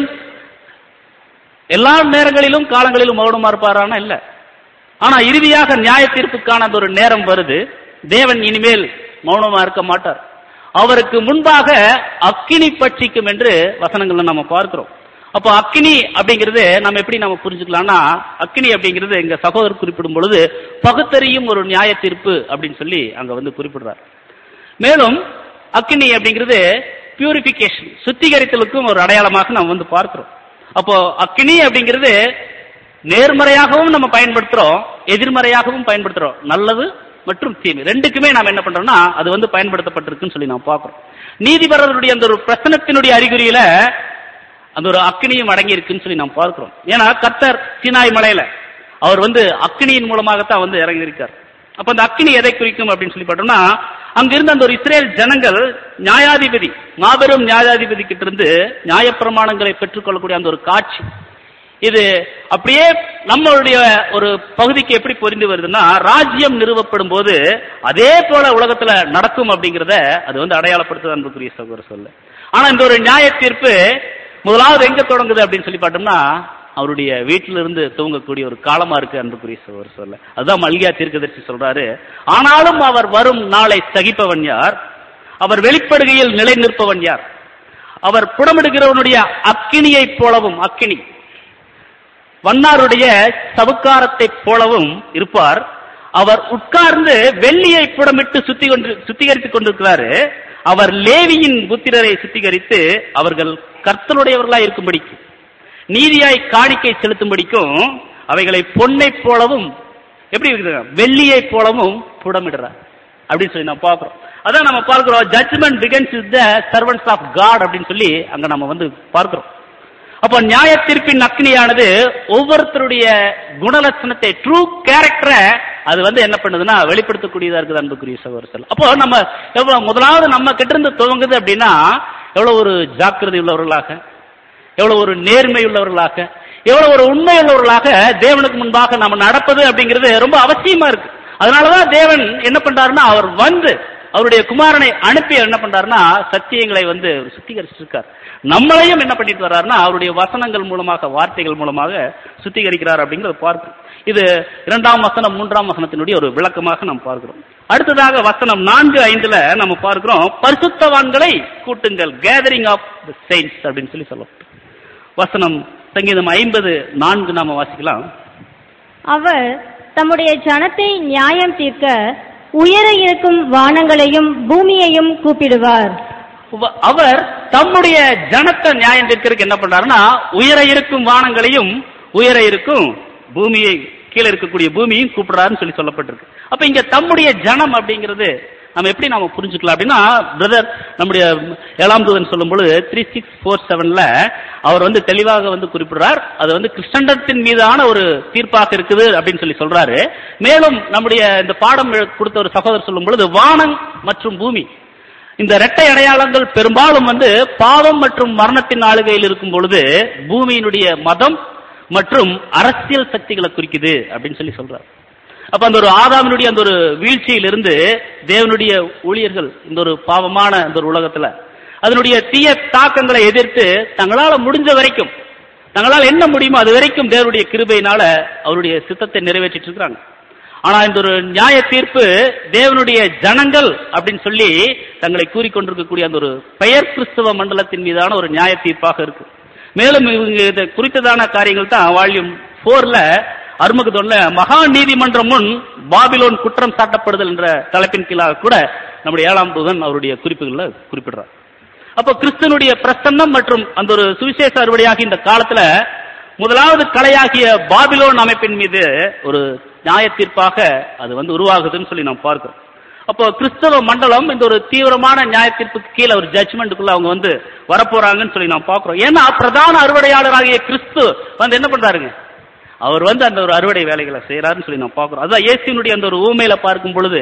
எல்லா நேரங்களிலும் காலங்களிலும் மௌனமா இருப்பாரானா இல்ல ஆனா இறுதியாக நியாய தீர்ப்புக்கான அந்த ஒரு நேரம் வருது தேவன் இனிமேல் மௌனமா இருக்க மாட்டார் அவருக்கு முன்பாக அக்கினி பட்சிக்கும் என்று வசனங்கள்ல நம்ம பார்க்கிறோம் அப்போ அக்கினி அப்படிங்கிறது நம்ம எப்படி நம்ம புரிஞ்சுக்கலாம்னா அக்கினி அப்படிங்கிறது எங்க சகோதரர் குறிப்பிடும் பொழுது பகுத்தறியும் ஒரு நியாய தீர்ப்பு அப்படின்னு சொல்லி அங்க வந்து குறிப்பிடுறார் மேலும் அக்கினி அப்படிங்கிறது பியூரிபிகேஷன் சுத்திகரித்தலுக்கும் ஒரு அடையாளமாக நம்ம வந்து பார்க்கிறோம் அப்போ அக்கினி அப்படிங்கிறது நேர்மறையாகவும் நம்ம பயன்படுத்துறோம் எதிர்மறையாகவும் பயன்படுத்துறோம் நல்லது மற்றும் தீமை ரெண்டுக்குமே நாம் என்ன பண்றோம்னா அது வந்து பயன்படுத்தப்பட்டிருக்குன்னு சொல்லி நாம் பார்க்கிறோம் நீதிபரருடைய அந்த ஒரு பிரசனத்தினுடைய அறிகுறியில அந்த ஒரு அக்கினியும் அடங்கி இருக்குன்னு சொல்லி நாம் பார்க்கிறோம் ஏன்னா கர்த்தர் சீனாய் மலையில அவர் வந்து அக்கினியின் மூலமாகத்தான் வந்து இறங்கியிருக்கார் அப்ப அந்த அக்கினி எதை குறிக்கும் அப்படின்னு சொல்லி பார்த்தோம்னா அங்கிருந்த அந்த ஒரு இஸ்ரேல் ஜனங்கள் நியாயாதிபதி மாபெரும் நியாயாதிபதி கிட்ட இருந்து நியாயப்பிரமாணங்களை பெற்றுக்கொள்ளக்கூடிய அந்த ஒரு காட்சி இது அப்படியே நம்மளுடைய ஒரு பகுதிக்கு எப்படி பொரிந்து வருதுன்னா ராஜ்யம் நிறுவப்படும் போது அதே போல உலகத்துல நடக்கும் அப்படிங்கறத அது வந்து அடையாளப்படுத்துது அன்புக்குரிய சகோதர சொல்ல ஆனா இந்த ஒரு நியாய தீர்ப்பு முதலாவது எங்க தொடங்குது அப்படின்னு சொல்லி பார்த்தோம்னா அவருடைய வீட்டில இருந்து துவங்கக்கூடிய ஒரு காலமா இருக்கு அன்புக்குரிய சகோதர சொல்ல அதுதான் மல்கியா தீர்க்கதரிசி சொல்றாரு ஆனாலும் அவர் வரும் நாளை சகிப்பவன் யார் அவர் வெளிப்படுகையில் நிலை நிற்பவன் யார் அவர் புடமிடுகிறவனுடைய அக்கினியைப் போலவும் அக்கினி வண்ணாருடைய சவுக்காரத்தைப் போலவும் இருப்பார் அவர் உட்கார்ந்து வெள்ளியை புடமிட்டு சுத்தி கொண்டு சுத்திகரித்துக் கொண்டிருக்கிறாரு அவர் லேவியின் புத்திரரை சுத்திகரித்து அவர்கள் கர்த்தனுடையவர்களாய் இருக்கும்படிக்கு நீதியாய் காணிக்கை செலுத்தும்படிக்கும் அவைகளை பொன்னைப் போலவும் எப்படி இருக்குது வெள்ளியைப் போலவும் புடமிடுறார் அப்படின்னு சொல்லி நம்ம பார்க்கிறோம் அதான் நம்ம பார்க்கிறோம் judgement begins is the servants of God அப்படின்னு சொல்லி அங்க நம்ம வந்து பார்க்கிறோம் அப்போ நியாய தீர்ப்பின் அக்னியானது ஒவ்வொருத்தருடைய குணலட்சணத்தை ட்ரூ கேரக்டரை அது வந்து என்ன பண்ணுதுன்னா வெளிப்படுத்தக்கூடியதா இருக்குது அன்புக்குரிய சகோதரர்கள் அப்போ நம்ம எவ்வளவு முதலாவது நம்ம கிட்ட இருந்து துவங்குது அப்படின்னா எவ்வளவு ஒரு ஜாக்கிரதை உள்ளவர்களாக எவ்வளவு ஒரு நேர்மை உள்ளவர்களாக எவ்வளவு ஒரு உண்மை உள்ளவர்களாக தேவனுக்கு முன்பாக நம்ம நடப்பது அப்படிங்கிறது ரொம்ப அவசியமா இருக்கு அதனாலதான் தேவன் என்ன பண்றாருன்னா அவர் வந்து அவருடைய குமாரனை அனுப்பி என்ன பண்றாருன்னா சத்தியங்களை வந்து சுத்திகரிச்சிருக்கார் நம்மளையும் என்ன பண்ணிட்டு வர்றாருன்னா அவருடைய வசனங்கள் மூலமாக வார்த்தைகள் மூலமாக சுத்திகரிக்கிறார் அப்படிங்கறத பார்க்கிறோம் இது இரண்டாம் வசனம் மூன்றாம் வசனத்தினுடைய ஒரு விளக்கமாக நாம் பார்க்கிறோம் அடுத்ததாக வசனம் நான்கு ஐந்துல நம்ம பார்க்கிறோம் பரிசுத்தவான்களை கூட்டுங்கள் கேதரிங் ஆஃப் த செயின்ஸ் அப்படின்னு சொல்லி சொல்லப்படும் வசனம் சங்கீதம் ஐம்பது நான்கு நாம வாசிக்கலாம் அவர் தம்முடைய ஜனத்தை நியாயம் தீர்க்க உயர இருக்கும் வானங்களையும் பூமியையும் கூப்பிடுவார் வ- அவர் தம்முடைய ஜனத்தை நியாயம் தீர்க்கறதுக்கு என்ன பண்றாருன்னா உயர இருக்கும் வானங்களையும் உயர இருக்கும் பூமியை கீழே இருக்கக்கூடிய பூமியும் கூப்பிடுறாருன்னு சொல்லி சொல்லப்பட்டிருக்கு அப்ப இங்க தம்முடைய ஜனம் அப்படிங்கிறது நம்ம எப்படி நாம புரிஞ்சுக்கலாம் அப்படின்னா பிரதர் நம்முடைய ஏழாம் தூதன் சொல்லும் பொழுது த்ரீ சிக்ஸ் ஃபோர் செவன்ல அவர் வந்து தெளிவாக வந்து குறிப்பிடுறார் அது வந்து கிறிஸ்தண்டத்தின் மீதான ஒரு தீர்ப்பாக இருக்குது அப்படின்னு சொல்லி சொல்றாரு மேலும் நம்முடைய இந்த பாடம் கொடுத்த ஒரு சகோதரர் சொல்லும் பொழுது வானம் மற்றும் பூமி இந்த இரட்டை அடையாளங்கள் பெரும்பாலும் வந்து பாவம் மற்றும் மரணத்தின் ஆளுகையில் இருக்கும் பொழுது பூமியினுடைய மதம் மற்றும் அரசியல் சக்திகளை குறிக்குது அப்படின்னு சொல்லி சொல்றார் அப்ப அந்த ஒரு ஆதாமினுடைய அந்த ஒரு வீழ்ச்சியிலிருந்து தேவனுடைய ஊழியர்கள் இந்த ஒரு பாவமான இந்த ஒரு உலகத்துல அதனுடைய தீய தாக்கங்களை எதிர்த்து தங்களால முடிஞ்ச வரைக்கும் தங்களால் என்ன முடியுமோ அது வரைக்கும் தேவனுடைய கிருபையினால அவருடைய சித்தத்தை நிறைவேற்றிட்டு இருக்கிறாங்க ஆனா இந்த ஒரு நியாய தீர்ப்பு தேவனுடைய ஜனங்கள் அப்படின்னு சொல்லி தங்களை கூறிக்கொண்டிருக்கக்கூடிய அந்த ஒரு பெயர் கிறிஸ்தவ மண்டலத்தின் மீதான ஒரு நியாய தீர்ப்பாக இருக்கு மேலும் இவங்க இதை குறித்ததான காரியங்கள் தான் வால்யூம் போர்ல அருமகதொன்ல மகா நீதிமன்றம் முன் பாபிலோன் குற்றம் சாட்டப்படுதல் என்ற தலைப்பின் கீழாக கூட நம்முடைய ஏழாம் தூதன் அவருடைய குறிப்புகள்ல குறிப்பிடுறார் அப்போ கிறிஸ்தனுடைய பிரசன்னம் மற்றும் அந்த ஒரு சுவிசேஷ அறுவடையாகிய இந்த காலத்துல முதலாவது கலையாகிய பாபிலோன் அமைப்பின் மீது ஒரு நியாய தீர்ப்பாக அது வந்து உருவாகுதுன்னு சொல்லி நாம் பார்க்கிறோம் அப்போ கிறிஸ்தவ மண்டலம் இந்த ஒரு தீவிரமான நியாய தீர்ப்புக்கு கீழே ஒரு ஜட்ஜ்மெண்ட்டுக்குள்ள அவங்க வந்து வரப்போறாங்கன்னு சொல்லி நாம் பார்க்கிறோம் ஏன்னா பிரதான அறுவடையாளராகிய கிறிஸ்து வந்து என்ன பண்றாருங்க அவர் வந்து அந்த ஒரு அறுவடை வேலைகளை செய்யறாருன்னு சொல்லி நாம் பார்க்கிறோம் அதான் இயேசுனுடைய அந்த ஒரு ஊமையில பார்க்கும் பொழுது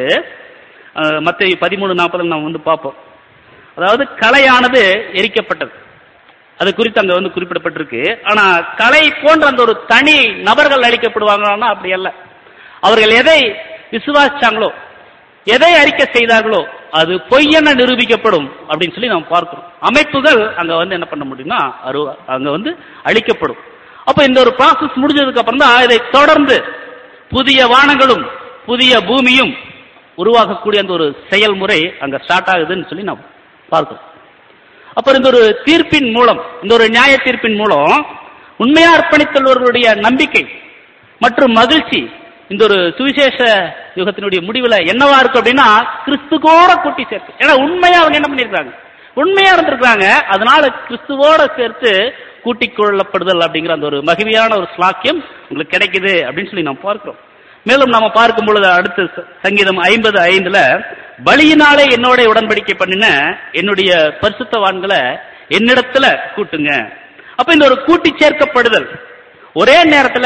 மற்ற பதிமூணு நாற்பதுல நாம் வந்து பார்ப்போம் அதாவது கலையானது எரிக்கப்பட்டது அது குறித்து அங்க வந்து குறிப்பிடப்பட்டிருக்கு ஆனா கலை போன்ற அந்த ஒரு தனி நபர்கள் அழிக்கப்படுவாங்கன்னா அப்படி அல்ல அவர்கள் எதை விசுவாசிச்சாங்களோ எதை அறிக்கை செய்தார்களோ அது பொய்யென நிரூபிக்கப்படும் அப்படின்னு சொல்லி நாம் பார்க்கிறோம் அமைப்புகள் அங்க வந்து என்ன பண்ண முடியும்னா அரு அங்க வந்து அழிக்கப்படும் அப்ப இந்த ஒரு ப்ராசஸ் முடிஞ்சதுக்கு அப்புறம் தான் இதை தொடர்ந்து புதிய வானங்களும் புதிய பூமியும் உருவாக்கக்கூடிய அந்த ஒரு செயல்முறை அங்க ஸ்டார்ட் ஆகுதுன்னு சொல்லி நாம் பார்க்கிறோம் அப்புறம் இந்த ஒரு தீர்ப்பின் மூலம் இந்த ஒரு நியாய தீர்ப்பின் மூலம் உண்மையா அர்ப்பணித்துள்ளவர்களுடைய நம்பிக்கை மற்றும் மகிழ்ச்சி இந்த ஒரு சுவிசேஷ யுகத்தினுடைய முடிவுல என்னவா இருக்கு அப்படின்னா கிறிஸ்துவோட கூட்டி சேர்த்து ஏன்னா உண்மையா அவங்க என்ன பண்ணிருக்காங்க உண்மையா இருந்திருக்காங்க அதனால கிறிஸ்துவோட சேர்த்து கூட்டிக் கொள்ளப்படுதல் அப்படிங்கிற அந்த ஒரு மகிழ்ச்சியான ஒரு ஸ்லாக்கியம் உங்களுக்கு கிடைக்குது அப்படின்னு சொல்லி நாம் பார்க்கிறோம் மேலும் நாம பார்க்கும் பொழுது அடுத்த ச- சங்கீதம் ஐம்பது ஐந்துல பலியினாலே என்னோட உடன்படிக்கை பண்ணின என்னுடைய பரிசுத்தவான்களை என்னிடத்துல கூட்டுங்க அப்ப இந்த ஒரு கூட்டி சேர்க்கப்படுதல் ஒரே நேரத்துல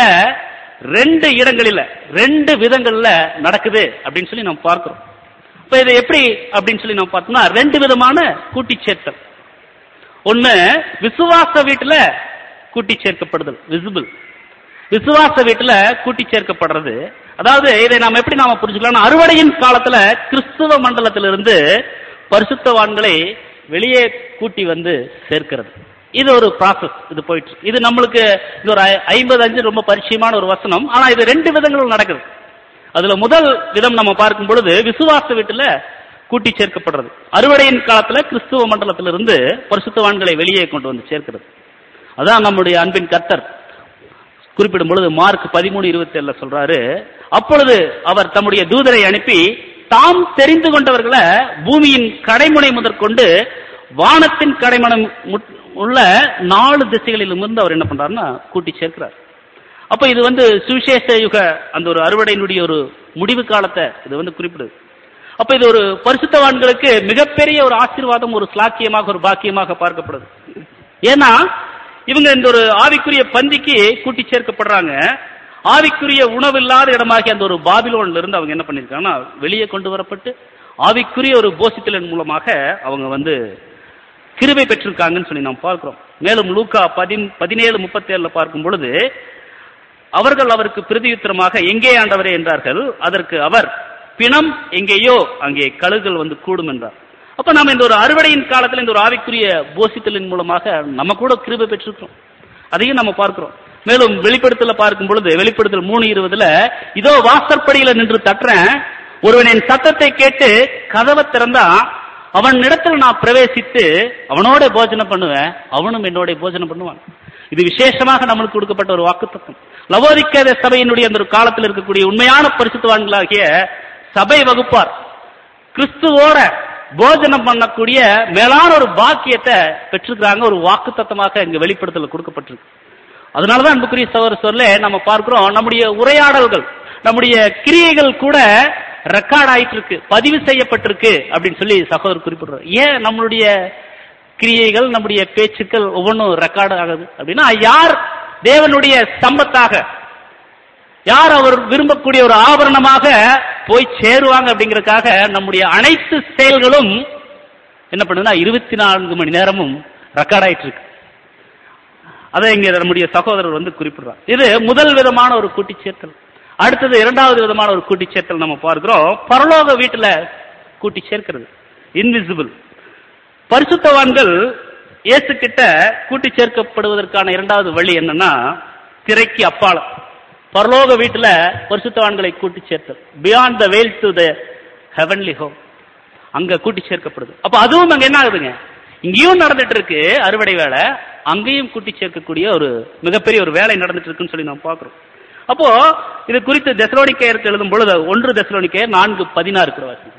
ரெண்டு இடங்களில ரெண்டு விதங்கள்ல நடக்குது அப்படின்னு சொல்லி நம்ம பார்க்கிறோம் இப்ப இது எப்படி அப்படின்னு சொல்லி நம்ம பார்த்தோம்னா ரெண்டு விதமான கூட்டி சேர்த்தல் ஒண்ணு விசுவாச வீட்டுல கூட்டி சேர்க்கப்படுதல் விசிபிள் விசுவாச வீட்டுல கூட்டி சேர்க்கப்படுறது அதாவது இதை நாம எப்படி நாம புரிஞ்சுக்கலாம் அறுவடையின் காலத்துல கிறிஸ்துவ மண்டலத்திலிருந்து பரிசுத்தவான்களை வெளியே கூட்டி வந்து சேர்க்கிறது இது ஒரு ப்ராசஸ் இது போயிட்டு இருக்கு. இது நம்மளுக்கு இது ஒரு ஐ- ஐம்பது அஞ்சு ரொம்ப பரிச்சயமான ஒரு வசனம் ஆனா இது ரெண்டு விதங்களும் நடக்குது அதுல முதல் விதம் நம்ம பார்க்கும் பொழுது விசுவாச வீட்டுல கூட்டி சேர்க்கப்படுறது அறுவடையின் காலத்துல கிறிஸ்துவ மண்டலத்திலிருந்து பரிசுத்தவான்களை வெளியே கொண்டு வந்து சேர்க்கிறது அதான் நம்முடைய அன்பின் கர்த்தர் குறிப்பிடும் பொழுது மார்க் பதிமூணு இருபத்தி ஏழுல சொல்றாரு அப்பொழுது அவர் தம்முடைய தூதரை அனுப்பி தாம் தெரிந்து கொண்டவர்களை பூமியின் கடைமுனை முதற்கொண்டு வானத்தின் கடைமனை முட்- உள்ள நாலு திசைகளிலும் இருந்து அவர் என்ன பண்றாருன்னா கூட்டி சேர்க்கிறார் அப்ப இது வந்து சுவிசேஷ யுக அந்த ஒரு அறுவடையினுடைய ஒரு முடிவு காலத்தை இது வந்து குறிப்பிடுது அப்ப இது ஒரு பரிசுத்தவான்களுக்கு மிகப்பெரிய ஒரு ஆசீர்வாதம் ஒரு ஸ்லாக்கியமாக ஒரு பாக்கியமாக பார்க்கப்படுது ஏன்னா இவங்க இந்த ஒரு ஆவிக்குரிய பந்திக்கு கூட்டி சேர்க்கப்படுறாங்க ஆவிக்குரிய உணவில்லாத இடமாகிய அந்த ஒரு பாபிலோன்ல இருந்து அவங்க என்ன பண்ணிருக்காங்கன்னா வெளியே கொண்டு வரப்பட்டு ஆவிக்குரிய ஒரு போஷித்தலின் மூலமாக அவங்க வந்து கிருபை பெற்றிருக்காங்கன்னு சொல்லி நாம் பார்க்கிறோம் மேலும் லூக்கா பதின் பதினேழு முப்பத்தி பார்க்கும் பொழுது அவர்கள் அவருக்கு பிரதியுத்தரமாக எங்கே ஆண்டவரே என்றார்கள் அதற்கு அவர் பிணம் எங்கேயோ அங்கே கழுகுகள் வந்து கூடும் என்றார் அப்ப நாம இந்த ஒரு அறுவடையின் காலத்துல இந்த ஒரு ஆவிக்குரிய போஷித்தலின் மூலமாக நம்ம கூட கிருபை பெற்றிருக்கிறோம் அதையும் நம்ம பார்க்கிறோம் மேலும் வெளிப்படுத்தல பார்க்கும் பொழுது வெளிப்படுத்தல் மூணு இருபதுல இதோ வாசற்படியில நின்று தட்டுறேன் ஒருவன் என் சத்தத்தை கேட்டு கதவை திறந்தா அவன் இடத்துல நான் பிரவேசித்து அவனோட போஜனம் பண்ணுவேன் அவனும் என்னோட போஜனம் பண்ணுவான் இது விசேஷமாக நம்மளுக்கு கொடுக்கப்பட்ட ஒரு வாக்குத்தத்தம் லவோதிக்கேத சபையினுடைய அந்த ஒரு காலத்தில் இருக்கக்கூடிய உண்மையான பரிசுத்தவான்களாகிய சபை வகுப்பார் கிறிஸ்துவோட போஜனம் பண்ணக்கூடிய மேலான ஒரு பாக்கியத்தை பெற்றிருக்கிறாங்க ஒரு வாக்குத்தத்தமாக இங்க வெளிப்படுத்தல கொடுக்கப்பட்டிருக்கு அதனாலதான் அன்புக்குரிய சகோதர சொல்ல நம்ம பார்க்கிறோம் நம்முடைய உரையாடல்கள் நம்முடைய கிரியைகள் கூட ரெக்கார்ட் ஆயிட்டு இருக்கு பதிவு செய்யப்பட்டிருக்கு அப்படின்னு சொல்லி சகோதரர் குறிப்பிடுறார் ஏன் நம்மளுடைய கிரியைகள் நம்முடைய பேச்சுக்கள் ஒவ்வொன்றும் ரெக்கார்ட் ஆகுது அப்படின்னா யார் தேவனுடைய சம்பத்தாக யார் அவர் விரும்பக்கூடிய ஒரு ஆபரணமாக போய் சேருவாங்க அப்படிங்கறதுக்காக நம்முடைய அனைத்து செயல்களும் என்ன பண்ணுதுன்னா இருபத்தி நான்கு மணி நேரமும் ரெக்கார்ட் ஆயிட்டு இருக்கு அதை இங்க நம்முடைய சகோதரர் வந்து குறிப்பிடுறார் இது முதல் விதமான ஒரு கூட்டி சேர்த்தல் அடுத்தது இரண்டாவது விதமான ஒரு கூட்டி சேர்த்தல் நம்ம பார்க்கிறோம் பரலோக வீட்டுல கூட்டி சேர்க்கிறது இன்விசிபிள் பரிசுத்தவான்கள் இயேசு கிட்ட கூட்டி சேர்க்கப்படுவதற்கான இரண்டாவது வழி என்னன்னா திரைக்கு அப்பால பரலோக வீட்டுல பரிசுத்தவான்களை கூட்டி சேர்த்தல் beyond the veil to the heavenly home அங்க கூட்டி சேர்க்கப்படுது அப்ப அதுவும் அங்க என்ன ஆகுதுங்க இங்கேயும் நடந்துட்டு இருக்கு அறுவடை வேலை அங்கேயும் கூட்டி சேர்க்கக்கூடிய ஒரு மிகப்பெரிய ஒரு வேலை நடந்துட்டு இருக்குன்னு சொல்லி நாம் பார்க்கிறோம் அப்போ இது குறித்து தெசலோனிக்கையருக்கு எழுதும் பொழுது ஒன்று தெசலோனிக்கையர் நான்கு பதினாறு இருக்கிற வாசிங்க.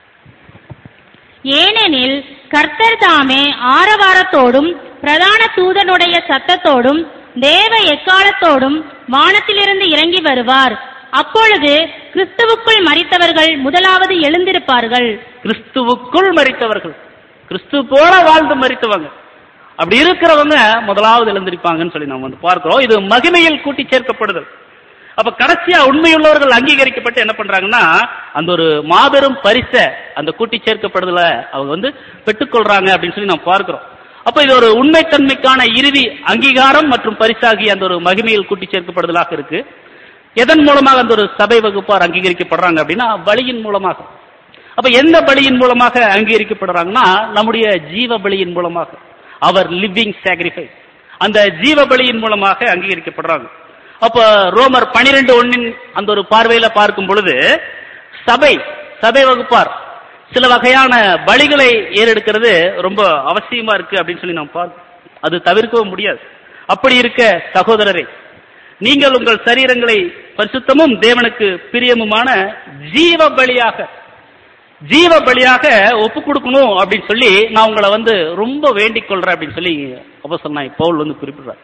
ஏனெனில் கர்த்தர் தாமே ஆரவாரத்தோடும் பிரதான தூதனுடைய சத்தத்தோடும் தேவ எக்காலத்தோடும் வானத்திலிருந்து இறங்கி வருவார் அப்பொழுது கிறிஸ்துவுக்குள் மரித்தவர்கள் முதலாவது எழுந்திருப்பார்கள் கிறிஸ்துவுக்குள் மரித்தவர்கள் கிறிஸ்து போல வாழ்ந்து மரித்தவங்க அப்படி இருக்கிறவங்க முதலாவது எழுந்திருப்பாங்கன்னு சொல்லி நம்ம வந்து பார்க்கிறோம் இது மகிமையில் கூட்டி சேர்க்கப்படுதல் அப்ப கடைசியா உண்மையுள்ளவர்கள் அங்கீகரிக்கப்பட்டு என்ன பண்றாங்கன்னா அந்த ஒரு மாபெரும் பரிசை அந்த கூட்டி சேர்க்கப்படுதல அவங்க வந்து பெற்றுக்கொள்றாங்க அப்படின்னு சொல்லி நம்ம பார்க்கிறோம் அப்ப இது ஒரு உண்மைத்தன்மைக்கான இறுதி அங்கீகாரம் மற்றும் பரிசாகி அந்த ஒரு மகிமையில் கூட்டி சேர்க்கப்படுதலாக இருக்கு எதன் மூலமாக அந்த ஒரு சபை வகுப்பார் அங்கீகரிக்கப்படுறாங்க அப்படின்னா பலியின் மூலமாக அப்ப எந்த பலியின் மூலமாக அங்கீகரிக்கப்படுறாங்கன்னா நம்முடைய ஜீவ பலியின் மூலமாக அவர் லிவிங் சாக்ரிஃபைஸ் அந்த ஜீவ பலியின் மூலமாக அங்கீகரிக்கப்படுறாங்க அப்ப ரோமர் பனிரெண்டு ஒன்னின் அந்த ஒரு பார்வையில பார்க்கும் பொழுது சபை சபை வகுப்பார் சில வகையான பலிகளை ஏறெடுக்கிறது ரொம்ப அவசியமா இருக்கு அப்படின்னு சொல்லி நாம் பார்க்கிறோம் அது தவிர்க்கவும் முடியாது அப்படி இருக்க சகோதரரே நீங்கள் உங்கள் சரீரங்களை பரிசுத்தமும் தேவனுக்கு பிரியமுமான ஜீவ பலியாக ஜீவ பலியாக ஒப்பு கொடுக்கணும் அப்படின்னு சொல்லி நான் உங்களை வந்து ரொம்ப வேண்டிக் கொள்றேன் அப்படின்னு சொல்லி அப்போ சொன்னாங்க பவுல் வந்து குறிப்பிடுறார்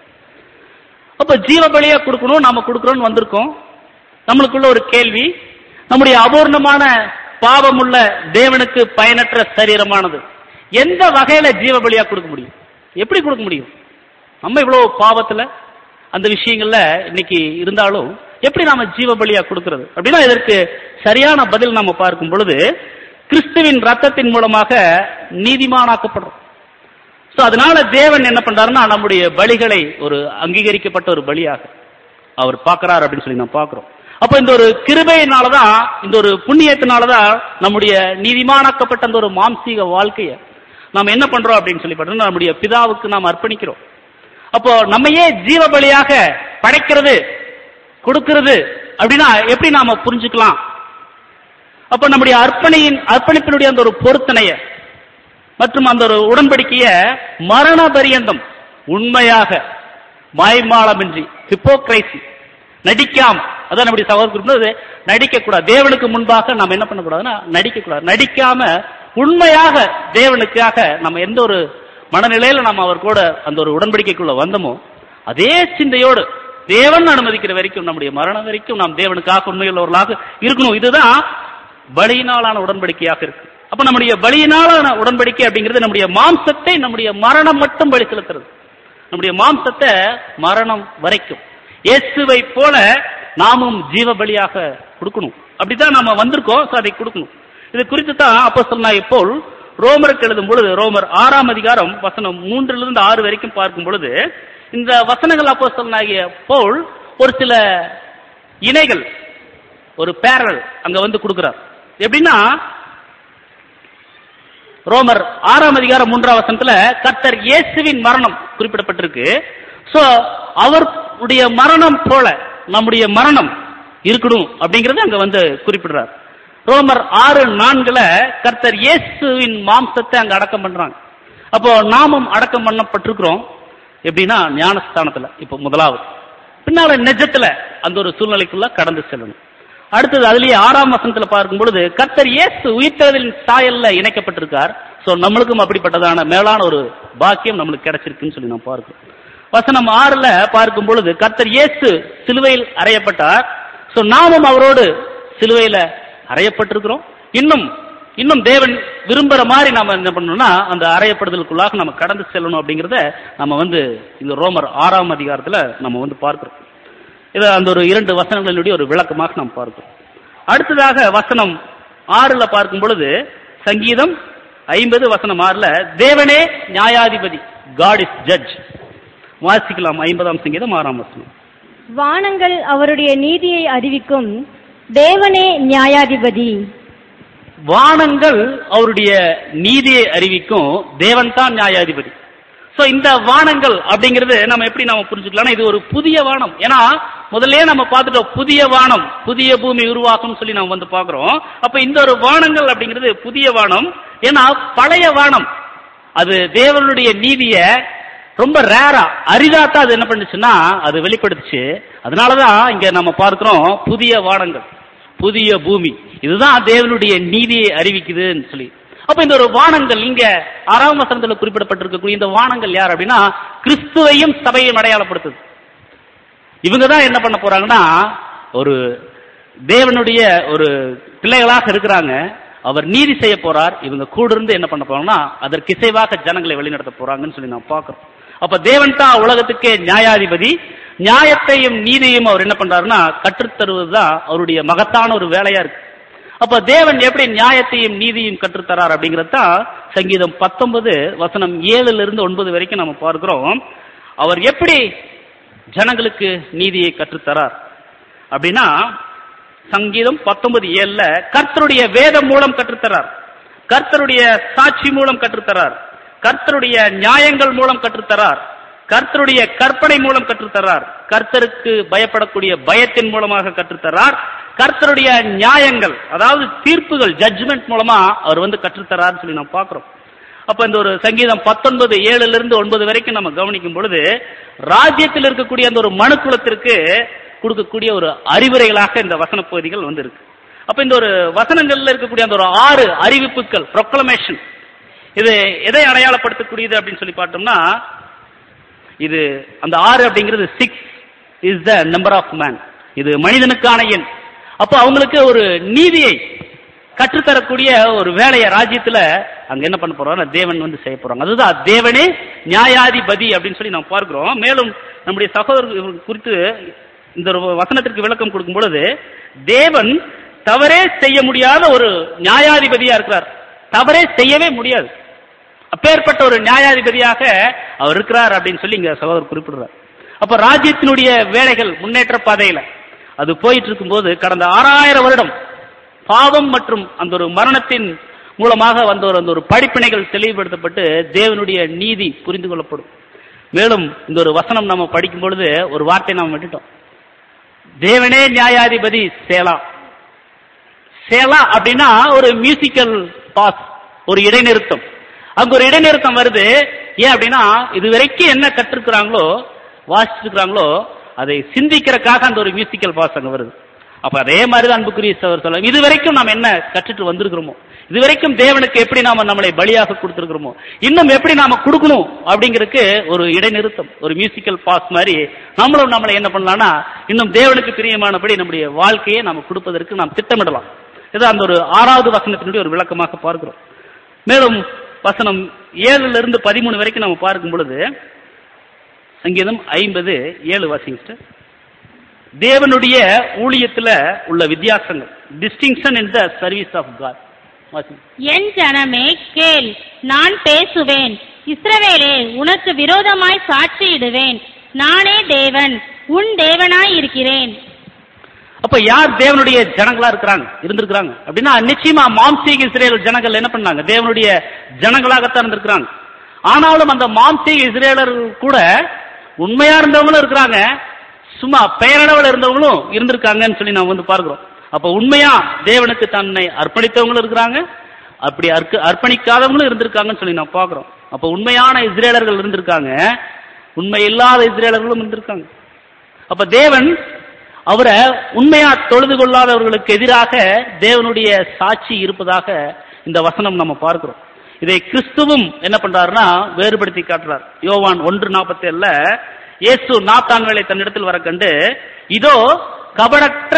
அப்ப ஜீவ பலியா கொடுக்கணும் நாம கொடுக்கறோம்னு வந்திருக்கோம் நம்மளுக்குள்ள ஒரு கேள்வி நம்முடைய அபூர்ணமான பாவமுள்ள தேவனுக்கு பயனற்ற சரீரமானது எந்த வகையில ஜீவ பலியா கொடுக்க முடியும் எப்படி கொடுக்க முடியும் நம்ம இவ்வளவு பாவத்துல அந்த விஷயங்கள்ல இன்னைக்கு இருந்தாலும் எப்படி நாம ஜீவ பலியா கொடுக்கிறது அப்படின்னா இதற்கு சரியான பதில் நாம பார்க்கும் பொழுது கிறிஸ்துவின் ரத்தத்தின் மூலமாக நீதிமானாக்கப்படுறோம் சோ அதனால தேவன் என்ன பண்றாருன்னா நம்முடைய பலிகளை ஒரு அங்கீகரிக்கப்பட்ட ஒரு பலியாக அவர் பார்க்கறாரு அப்படின்னு சொல்லி நம்ம பார்க்கிறோம் அப்ப இந்த ஒரு கிருபையினாலதான் இந்த ஒரு புண்ணியத்தினாலதான் நம்முடைய நீதிமானாக்கப்பட்ட அந்த ஒரு மாம்சீக வாழ்க்கைய நாம் என்ன பண்றோம் அப்படின்னு சொல்லி பார்த்தோம்னா நம்முடைய பிதாவுக்கு நாம் அர்ப்பணிக்கிறோம் அப்போ நம்மையே ஜீவ பலியாக படைக்கிறது கொடுக்கிறது அப்படின்னா எப்படி நாம புரிஞ்சுக்கலாம் அப்ப நம்முடைய அர்ப்பணியின் அர்ப்பணிப்பினுடைய அந்த ஒரு பொருத்தனைய மற்றும் அந்த ஒரு உடன்படிக்கைய மரண பரியந்தம் உண்மையாக மாய்மாலமின்றி ஹிப்போக்ரைசி நடிக்காம அதான் நம்முடைய சகோதரர் குறிப்பிட்டது நடிக்க கூடாது தேவனுக்கு முன்பாக நம்ம என்ன பண்ணக்கூடாதுன்னா நடிக்க கூடாது நடிக்காம உண்மையாக தேவனுக்காக நம்ம எந்த ஒரு மனநிலையில நம்ம அவர் கூட அந்த ஒரு உடன்படிக்கைக்குள்ள வந்தோமோ அதே சிந்தையோடு தேவன் அனுமதிக்கிற வரைக்கும் நம்முடைய மரணம் வரைக்கும் நாம் தேவனுக்காக உண்மையுள்ளவர்களாக இருக்கணும் இதுதான் பலியினாலான உடன்படிக்கையாக இருக்கு அப்ப நம்முடைய பலியினாலான உடன்படிக்கை அப்படிங்கிறது நம்முடைய மாம்சத்தை நம்முடைய மரணம் மட்டும் பலி செலுத்துறது நம்முடைய மாம்சத்தை மரணம் வரைக்கும் இயேசுவை போல நாமும் ஜீவ பலியாக கொடுக்கணும் அப்படித்தான் நாம வந்திருக்கோம் so அதை கொடுக்கணும் இது குறித்து தான் அப்போ சொன்னாய் போல் ரோமருக்கு எழுதும் பொழுது ரோமர் ஆறாம் அதிகாரம் வசனம் மூன்றிலிருந்து ஆறு வரைக்கும் பார்க்கும் பொழுது இந்த வசனங்கள் அப்போ சொன்னாகிய போல் ஒரு சில இணைகள் ஒரு பேரல் அங்க வந்து கொடுக்கிறார் எப்படின்னா ரோமர் ஆறாம் அதிகாரம் மூன்றாம் வசனத்துல கர்த்தர் இயேசுவின் மரணம் குறிப்பிடப்பட்டிருக்கு சோ அவருடைய மரணம் போல நம்முடைய மரணம் இருக்கணும் அப்படிங்கறது அங்க வந்து குறிப்பிடுறார் ரோமர் ஆறு நான்குல கர்த்தர் இயேசுவின் மாம்சத்தை அங்க அடக்கம் பண்றாங்க அப்போ நாமும் அடக்கம் பண்ணப்பட்டிருக்கிறோம் எப்படின்னா ஞானஸ்தானத்துல இப்போ முதலாவது பின்னால நெஜத்துல அந்த ஒரு சூழ்நிலைக்குள்ள கடந்து செல்லணும் அடுத்தது அதுலயே ஆறாம் வசனத்துல பார்க்கும் பொழுது கர்த்தர் இயேசு உயிர்த்தெழுதலின் சாயல்ல இணைக்கப்பட்டிருக்கார் சோ நம்மளுக்கும் அப்படிப்பட்டதான மேலான ஒரு பாக்கியம் நம்மளுக்கு கிடைச்சிருக்குன்னு சொல்லி நாம் பார்க்கிறோம் வசனம் ஆறுல பார்க்கும் பொழுது கர்த்தர் இயேசு சிலுவையில் அறையப்பட்டார் சோ நாமும் அவரோடு சிலுவையில அறையப்பட்டிருக்கிறோம் இன்னும் இன்னும் தேவன் விரும்புற மாதிரி நாம என்ன பண்ணணும்னா அந்த அறையப்படுதலுக்குள்ளாக நம்ம கடந்து செல்லணும் அப்படிங்கறத நம்ம வந்து இந்த ரோமர் ஆறாம் அதிகாரத்துல நம்ம வந்து பார்க்கிறோம் இதை அந்த ஒரு இரண்டு வசனங்களினுடைய ஒரு விளக்கமாக நாம் பார்க்கிறோம் அடுத்ததாக வசனம் ஆறுல பார்க்கும் பொழுது சங்கீதம் ஐம்பது வசனம் ஆறுல தேவனே நியாயாதிபதி காட் இஸ் ஜட்ஜ் வாசிக்கலாம் ஐம்பதாம் சங்கீதம் ஆறாம் வசனம் வானங்கள் அவருடைய நீதியை அறிவிக்கும் தேவனே நியாயாதிபதி வானங்கள் அவருடைய நீதியை அறிவிக்கும் தேவன் தான் நியாயாதிபதி சோ இந்த வானங்கள் அப்படிங்கிறது நம்ம எப்படி நம்ம புரிஞ்சுக்கலாம் இது ஒரு புதிய வானம் ஏன்னா முதல்ல நம்ம பார்த்துட்டோம் புதிய வானம் புதிய பூமி உருவாக்கும் சொல்லி நம்ம வந்து பார்க்கிறோம் அப்ப இந்த ஒரு வானங்கள் அப்படிங்கிறது புதிய வானம் ஏன்னா பழைய வானம் அது தேவனுடைய நீதிய ரொம்ப ரேரா அரிதாத்தான் அது என்ன பண்ணுச்சுன்னா அது வெளிப்படுத்துச்சு அதனாலதான் இங்க நம்ம பார்க்கிறோம் புதிய வானங்கள் புதிய பூமி இதுதான் தேவனுடைய நீதியை அறிவிக்குதுன்னு சொல்லி அப்ப இந்த ஒரு வானங்கள் இங்க ஆறாம் வசனத்துல குறிப்பிடப்பட்டிருக்கக்கூடிய இந்த வானங்கள் யார் அப்படின்னா கிறிஸ்துவையும் சபையும் அடையாளப்படுத்துது இவங்க தான் என்ன பண்ண போறாங்கன்னா ஒரு தேவனுடைய ஒரு பிள்ளைகளாக இருக்கிறாங்க அவர் நீதி செய்ய போறார் இவங்க கூட இருந்து என்ன பண்ண போறாங்கன்னா அதற்கு இசைவாக ஜனங்களை வழிநடத்த போறாங்கன்னு சொல்லி நான் பார்க்கிறோம் அப்ப தேவன் தான் உலகத்துக்கே நியாயாதிபதி நியாயத்தையும் நீதியையும் அவர் என்ன பண்றாருன்னா கற்றுத்தருவதுதான் அவருடைய மகத்தான ஒரு வேலையா இருக்கு அப்ப தேவன் எப்படி நியாயத்தையும் நீதியும் கற்றுத்தரார் அப்படிங்கறது தான் சங்கீதம் பத்தொன்பது வசனம் ஏழுல இருந்து ஒன்பது வரைக்கும் நம்ம பார்க்கிறோம் அவர் எப்படி ஜனங்களுக்கு நீதியை கற்றுத்தரார் அப்படின்னா சங்கீதம் பத்தொன்பது ஏழுல கர்த்தருடைய வேதம் மூலம் கற்றுத்தரார் கர்த்தருடைய சாட்சி மூலம் கற்றுத்தரார் கர்த்தருடைய நியாயங்கள் மூலம் கற்றுத்தரார் கர்த்தருடைய கற்பனை மூலம் கற்றுத்தரார் கர்த்தருக்கு பயப்படக்கூடிய பயத்தின் மூலமாக கற்றுத்தரார் கர்த்தருடைய நியாயங்கள் அதாவது தீர்ப்புகள் ஜட்ஜ்மெண்ட் மூலமா அவர் வந்து கற்றுத்தரார்னு சொல்லி நம்ம பார்க்கிறோம் அப்ப இந்த ஒரு சங்கீதம் பத்தொன்பது ஏழுல இருந்து ஒன்பது வரைக்கும் நம்ம கவனிக்கும் பொழுது ராஜ்யத்தில் இருக்கக்கூடிய அந்த ஒரு மனுக்குலத்திற்கு கொடுக்கக்கூடிய ஒரு அறிவுரைகளாக இந்த வசன பகுதிகள் வந்து இருக்கு அப்ப இந்த ஒரு வசனங்கள்ல இருக்கக்கூடிய அந்த ஒரு ஆறு அறிவிப்புகள் ப்ரொக்ளமேஷன் இது எதை அடையாளப்படுத்தக்கூடியது அப்படின்னு சொல்லி பார்த்தோம்னா இது அந்த ஆறு அப்படிங்கிறது six is the number of man இது மனிதனுக்கான எண் அப்போ அவங்களுக்கு ஒரு நீதியை கற்றுத்தரக்கூடிய ஒரு வேலையை ராஜ்யத்துல அங்க என்ன பண்ண போறாங்க தேவன் வந்து செய்ய போறாங்க அதுதான் தேவனே நியாயாதிபதி அப்படின்னு சொல்லி நாம் பார்க்கிறோம் மேலும் நம்முடைய சகோதரர்கள் குறித்து இந்த ஒரு வசனத்திற்கு விளக்கம் கொடுக்கும் பொழுது தேவன் தவறே செய்ய முடியாத ஒரு நியாயாதிபதியா இருக்கிறார் தவறே செய்யவே முடியாது அப்பேற்பட்ட ஒரு நியாயாதிபதியாக அவர் இருக்கிறார் அப்படின்னு சொல்லி இங்க சகோதரர் குறிப்பிடுறார் அப்ப ராஜ்யத்தினுடைய வேலைகள் முன்னேற்ற பாதையில அது போயிட்டு இருக்கும்போது கடந்த ஆறாயிரம் வருடம் பாவம் மற்றும் அந்த ஒரு மரணத்தின் மூலமாக வந்த ஒரு அந்த ஒரு படிப்பினைகள் தெளிவுபடுத்தப்பட்டு தேவனுடைய நீதி புரிந்து கொள்ளப்படும் மேலும் இந்த ஒரு வசனம் நம்ம படிக்கும் பொழுது ஒரு வார்த்தை நாம் விட்டுட்டோம் தேவனே நியாயாதிபதி சேலா சேலா அப்படின்னா ஒரு மியூசிக்கல் பாஸ் ஒரு இடைநிறுத்தம் அங்க ஒரு இடைநிறுத்தம் வருது ஏன் அப்படின்னா இது வரைக்கும் என்ன கற்றுக்கிறாங்களோ வாசிச்சிருக்கிறாங்களோ அதை சிந்திக்கிறதுக்காக அந்த ஒரு மியூசிக்கல் பாஸ் அங்க வருது அப்ப அதே மாதிரி தான் அன்புக்குரிய சவர் சொல்ல இது வரைக்கும் நாம் என்ன கற்றுட்டு வந்திருக்கிறோமோ இது வரைக்கும் தேவனுக்கு எப்படி நாம நம்மளை பலியாக கொடுத்திருக்கிறோமோ இன்னும் எப்படி நாம கொடுக்கணும் அப்படிங்கறதுக்கு ஒரு இடைநிறுத்தம் ஒரு மியூசிக்கல் பாஸ் மாதிரி நம்மளும் நம்மளை என்ன பண்ணலாம்னா இன்னும் தேவனுக்கு பிரியமானபடி நம்முடைய வாழ்க்கையை நாம கொடுப்பதற்கு நாம் திட்டமிடலாம் இது அந்த ஒரு ஆறாவது வசனத்தினுடைய ஒரு விளக்கமாக பார்க்கிறோம் மேலும் வசனம் ஏழுல இருந்து பதிமூணு வரைக்கும் நம்ம பார்க்கும் பொழுது சங்கீதம் ஐம்பது ஏழு வாசிங்க தேவனுடைய ஊழியத்துல உள்ள வித்தியாசங்கள் distinction in the service of God வாசிங்க என் ஜனமே கேள் நான் பேசுவேன் இஸ்ரவேலே உனக்கு விரோதமாய் சாட்சியிடுவேன் நானே தேவன் உன் தேவனாய் இருக்கிறேன் அப்ப யார் தேவனுடைய ஜனங்களா இருக்கிறாங்க இருந்திருக்கிறாங்க அப்படின்னா நிச்சயமா மாம்சீக இஸ்ரேல் ஜனங்கள் என்ன பண்ணாங்க தேவனுடைய ஜனங்களாகத்தான் இருந்திருக்கிறாங்க ஆனாலும் அந்த மாம்சீக இஸ்ரேலர்கள் கூட உண்மையா இருந்தவங்களும் இருக்கிறாங்க சும்மா பெயரளவில் இருந்தவங்களும் இருந்திருக்காங்கன்னு சொல்லி நாம் வந்து பார்க்கிறோம் அப்ப உண்மையா தேவனுக்கு தன்னை அர்ப்பணித்தவங்களும் இருக்கிறாங்க அப்படி அர்க்க- அர்ப்பணிக்காதவங்களும் இருந்திருக்காங்கன்னு சொல்லி நான் பார்க்கிறோம் அப்ப உண்மையான இஸ்ரேலர்கள் இருந்திருக்காங்க உண்மை இல்லாத இஸ்ரேலர்களும் இருந்திருக்காங்க அப்ப தேவன் அவரை உண்மையா தொழுது கொள்ளாதவர்களுக்கு எதிராக தேவனுடைய சாட்சி இருப்பதாக இந்த வசனம் நம்ம பார்க்கிறோம் இதை கிறிஸ்துவும் என்ன பண்றாருன்னா வேறுபடுத்தி காட்டுறார் யோவான் ஒன்று நாற்பத்தி ஏழுல இயேசு நாத்தான் வேலை தன்னிடத்தில் வர கண்டு இதோ கபடற்ற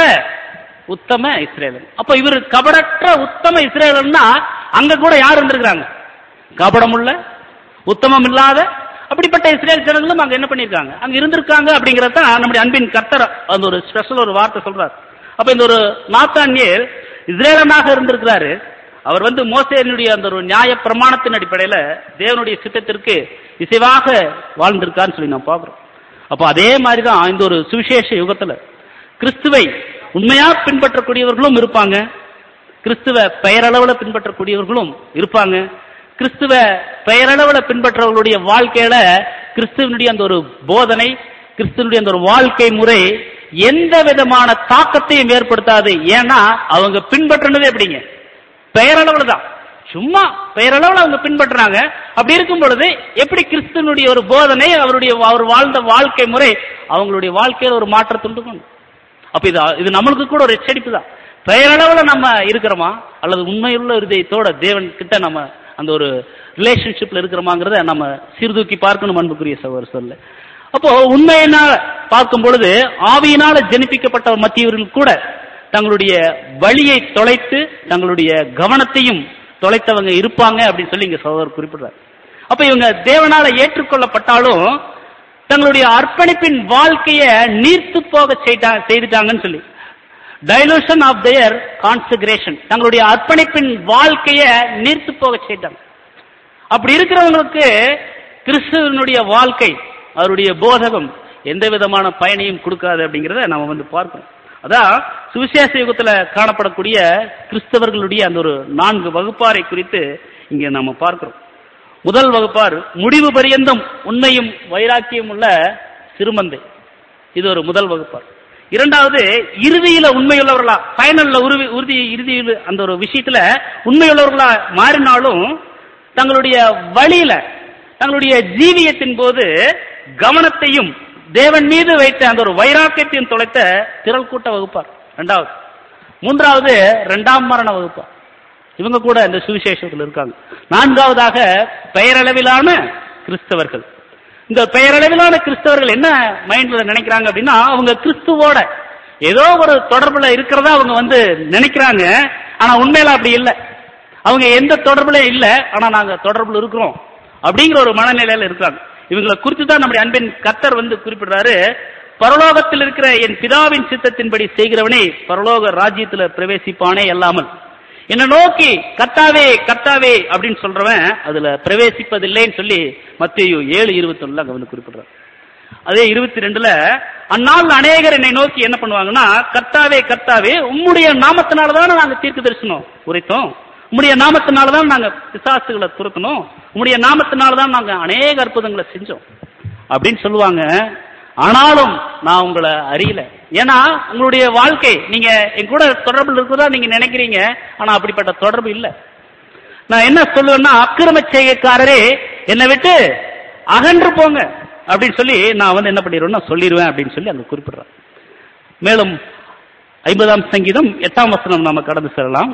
உத்தம இஸ்ரேலன் அப்ப இவர் கபடற்ற உத்தம இஸ்ரேலன்னா அங்க கூட யார் இருந்திருக்கிறாங்க கபடமுள்ள உத்தமம் இல்லாத அப்படிப்பட்ட இஸ்ரேல் ஜனங்களும் அங்க என்ன பண்ணிருக்காங்க அங்க இருந்திருக்காங்க அப்படிங்கறத நம்முடைய அன்பின் கர்த்தர் அந்த ஒரு ஸ்பெஷல் ஒரு வார்த்தை சொல்றாரு அப்ப இந்த ஒரு நாத்தானியர் இஸ்ரேலனாக இருந்திருக்கிறாரு அவர் வந்து மோசேனுடைய அந்த ஒரு நியாய பிரமாணத்தின் அடிப்படையில தேவனுடைய சித்தத்திற்கு இசைவாக வாழ்ந்திருக்கான்னு சொல்லி நான் பார்க்கிறோம் அப்ப அதே மாதிரிதான் இந்த ஒரு சுவிசேஷ யுகத்துல கிறிஸ்துவை உண்மையா பின்பற்றக்கூடியவர்களும் இருப்பாங்க கிறிஸ்துவ பெயரளவுல பின்பற்றக்கூடியவர்களும் இருப்பாங்க கிறிஸ்துவ பெயரளவுல பின்பற்றவர்களுடைய வாழ்க்கையில கிறிஸ்துவனுடைய அந்த ஒரு போதனை கிறிஸ்துவனுடைய அந்த ஒரு வாழ்க்கை முறை எந்த விதமான தாக்கத்தையும் ஏற்படுத்தாது ஏன்னா அவங்க பின்பற்றினதே எப்படிங்க பெயரளவுல தான் சும்மா பெயரளவுல அவங்க பின்பற்றுறாங்க அப்படி இருக்கும் பொழுது எப்படி கிறிஸ்துவனுடைய ஒரு போதனை அவருடைய அவர் வாழ்ந்த வாழ்க்கை முறை அவங்களுடைய வாழ்க்கையில ஒரு மாற்றத்தை உண்டு பண்ணும் அப்ப இது இது நம்மளுக்கு கூட ஒரு எச்சரிப்பு தான் பெயரளவுல நம்ம இருக்கிறோமா அல்லது உண்மையுள்ள இருதயத்தோட தேவன் கிட்ட நம்ம அந்த ஒரு ரிலேஷன்ஷிப்ல இருக்கிறோமாங்கிறத நம்ம சீர்தூக்கி பார்க்கணும் அன்புக்குரிய சகோதர சொல்ல அப்போ உண்மையினால் பார்க்கும் பொழுது ஆவியினால ஜனிப்பிக்கப்பட்ட மத்தியவர்கள் கூட தங்களுடைய வழியை தொலைத்து தங்களுடைய கவனத்தையும் தொலைத்தவங்க இருப்பாங்க அப்படின்னு சொல்லி இங்க சகோதரர் குறிப்பிடுறார் அப்ப இவங்க தேவனால ஏற்றுக்கொள்ளப்பட்டாலும் தங்களுடைய அர்ப்பணிப்பின் வாழ்க்கைய நீர்த்து போக செய்தா- செய்துட்டாங்கன்னு சொல்லி டைலூஷன் ஆஃப் their கான்செக்ரேஷன் தங்களுடைய அர்ப்பணிப்பின் வாழ்க்கைய நீர்த்து போக செய்தாங்க அப்படி இருக்கிறவங்களுக்கு கிறிஸ்துவனுடைய வாழ்க்கை அவருடைய போதகம் எந்த விதமான பயனையும் கொடுக்காது அப்படிங்கிறத நம்ம வந்து பார்க்கணும் அதான் சுவிசேஷ யுகத்துல காணப்படக்கூடிய கிறிஸ்தவர்களுடைய அந்த ஒரு நான்கு வகுப்பாரை குறித்து இங்க நம்ம பார்க்கிறோம் முதல் வகுப்பார் முடிவு பரியந்தம் உண்மையும் வைராக்கியம் உள்ள சிறுமந்தை இது ஒரு முதல் வகுப்பார் இரண்டாவது இறுதியில உண்மையுள்ளவர்களா ஃபைனல்ல உறுதி உறுதி இறுதியில் அந்த ஒரு விஷயத்துல உண்மையுள்ளவர்களா மாறினாலும் தங்களுடைய வழியில தங்களுடைய ஜீவியத்தின் போது கவனத்தையும் தேவன் மீது வைத்த அந்த ஒரு வைராக்கியத்தையும் தொலைத்த திரள் கூட்ட வகுப்பார் இரண்டாவது மூன்றாவது இரண்டாம் மரண வகுப்பார் இவங்க கூட இந்த சுவிசேஷத்தில் இருக்காங்க நான்காவதாக பெயரளவிலான கிறிஸ்தவர்கள் இந்த பெயரளவிலான கிறிஸ்தவர்கள் என்ன மைண்ட்ல நினைக்கிறாங்க அப்படின்னா அவங்க கிறிஸ்துவோட ஏதோ ஒரு தொடர்புல இருக்கிறதா அவங்க வந்து நினைக்கிறாங்க ஆனா உண்மையில அப்படி இல்லை அவங்க எந்த தொடர்புல இல்ல ஆனா நாங்க தொடர்புல இருக்கிறோம் அப்படிங்கிற ஒரு மனநிலையில இருக்காங்க இவங்களை குறித்து தான் நம்முடைய அன்பின் கத்தர் வந்து குறிப்பிடுறாரு பரலோகத்தில் இருக்கிற என் பிதாவின் சித்தத்தின்படி செய்கிறவனே பரலோக ராஜ்யத்துல பிரவேசிப்பானே அல்லாமல் என்னை நோக்கி கத்தாவே கத்தாவே அப்படின்னு சொல்றவன் அதுல பிரவேசிப்பதில்லைன்னு சொல்லி மத்திய ஏழு இருபத்தி ஒண்ணுல அங்க வந்து குறிப்பிடுறார் அதே இருபத்தி ரெண்டுல அந்நாள் அநேகர் என்னை நோக்கி என்ன பண்ணுவாங்கன்னா கர்த்தாவே கர்த்தாவே உம்முடைய நாமத்தினாலதானே நாங்க தீர்க்க தரிசனம் உரைத்தோம் உம்முடைய நாமத்தினாலதான் நாங்க பிசாசுகளை துரத்தணும் உம்முடைய நாமத்தினாலதான் நாங்க அநேக அற்புதங்களை செஞ்சோம் அப்படின்னு சொல்லுவாங்க ஆனாலும் நான் உங்களை அறியல ஏன்னா உங்களுடைய வாழ்க்கை நீங்க என் கூட தொடர்பில் இருக்கிறதா நீங்க நினைக்கிறீங்க ஆனா அப்படிப்பட்ட தொடர்பு இல்ல நான் என்ன சொல்லுவேன்னா அக்கிரம செய்கைக்காரரே என்னை விட்டு அகன்று போங்க அப்படின்னு சொல்லி நான் வந்து என்ன பண்ணிடுவேன்னா சொல்லிடுவேன் அப்படின்னு சொல்லி அங்க குறிப்பிடுறேன் மேலும் ஐம்பதாம் சங்கீதம் எட்டாம் வசனம் நாம கடந்து செல்லலாம்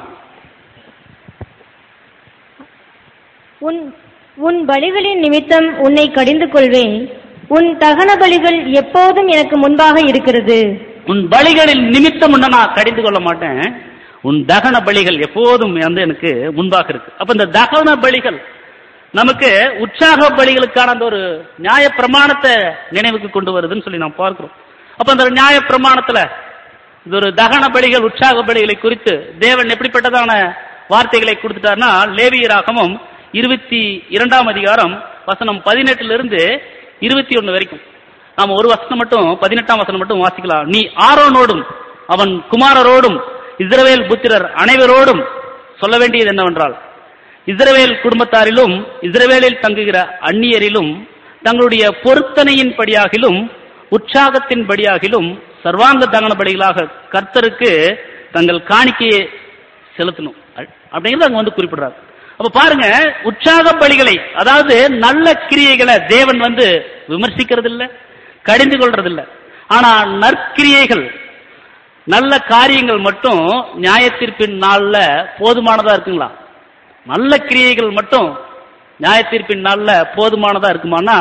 உன் உன் பலிகளின் நிமித்தம் உன்னை கடிந்து கொள்வேன் உன் தகன பலிகள் எப்போதும் எனக்கு முன்பாக இருக்கிறது உன் பலிகளில் நிமித்தம் உன்னை நான் கடிந்து கொள்ள மாட்டேன் உன் தகன பலிகள் எப்போதும் வந்து எனக்கு முன்பாக இருக்கு அப்ப இந்த தகன பலிகள் நமக்கு உற்சாக பலிகளுக்கான அந்த ஒரு நியாய பிரமாணத்தை நினைவுக்கு கொண்டு வருதுன்னு சொல்லி நாம் பார்க்கிறோம் அப்ப அந்த நியாய பிரமாணத்துல இது ஒரு தகன பலிகள் உற்சாக பலிகளை குறித்து தேவன் எப்படிப்பட்டதான வார்த்தைகளை கொடுத்துட்டார்னா லேவியராகமும் இருபத்தி இரண்டாம் அதிகாரம் வசனம் பதினெட்டுல இருந்து இருபத்தி ஒன்னு வரைக்கும் நாம ஒரு வசனம் மட்டும் பதினெட்டாம் வசனம் மட்டும் வாசிக்கலாம் நீ ஆரோனோடும் அவன் குமாரரோடும் இஸ்ரவேல் புத்திரர் அனைவரோடும் சொல்ல வேண்டியது என்னவென்றால் இஸ்ரவேல் குடும்பத்தாரிலும் இஸ்ரவேலில் தங்குகிற அந்நியரிலும் தங்களுடைய பொருத்தனையின் படியாகிலும் உற்சாகத்தின் படியாகிலும் சர்வாங்க தகன படிகளாக கர்த்தருக்கு தங்கள் காணிக்கையை செலுத்தணும் அப்படிங்கிறது அங்க வந்து குறிப்பிடுறாரு அப்ப பாருங்க உற்சாக பலிகளை அதாவது நல்ல கிரியைகளை தேவன் வந்து விமர்சிக்கிறது இல்ல கடிந்து கொள்றது இல்ல ஆனா நற்கிரியைகள் நல்ல காரியங்கள் மட்டும் நியாயத்தீர்ப்பின் நாள்ல போதுமானதா இருக்குங்களா நல்ல கிரியைகள் மட்டும் நியாயத்தீர்ப்பின் நாள்ல போதுமானதா இருக்குமானா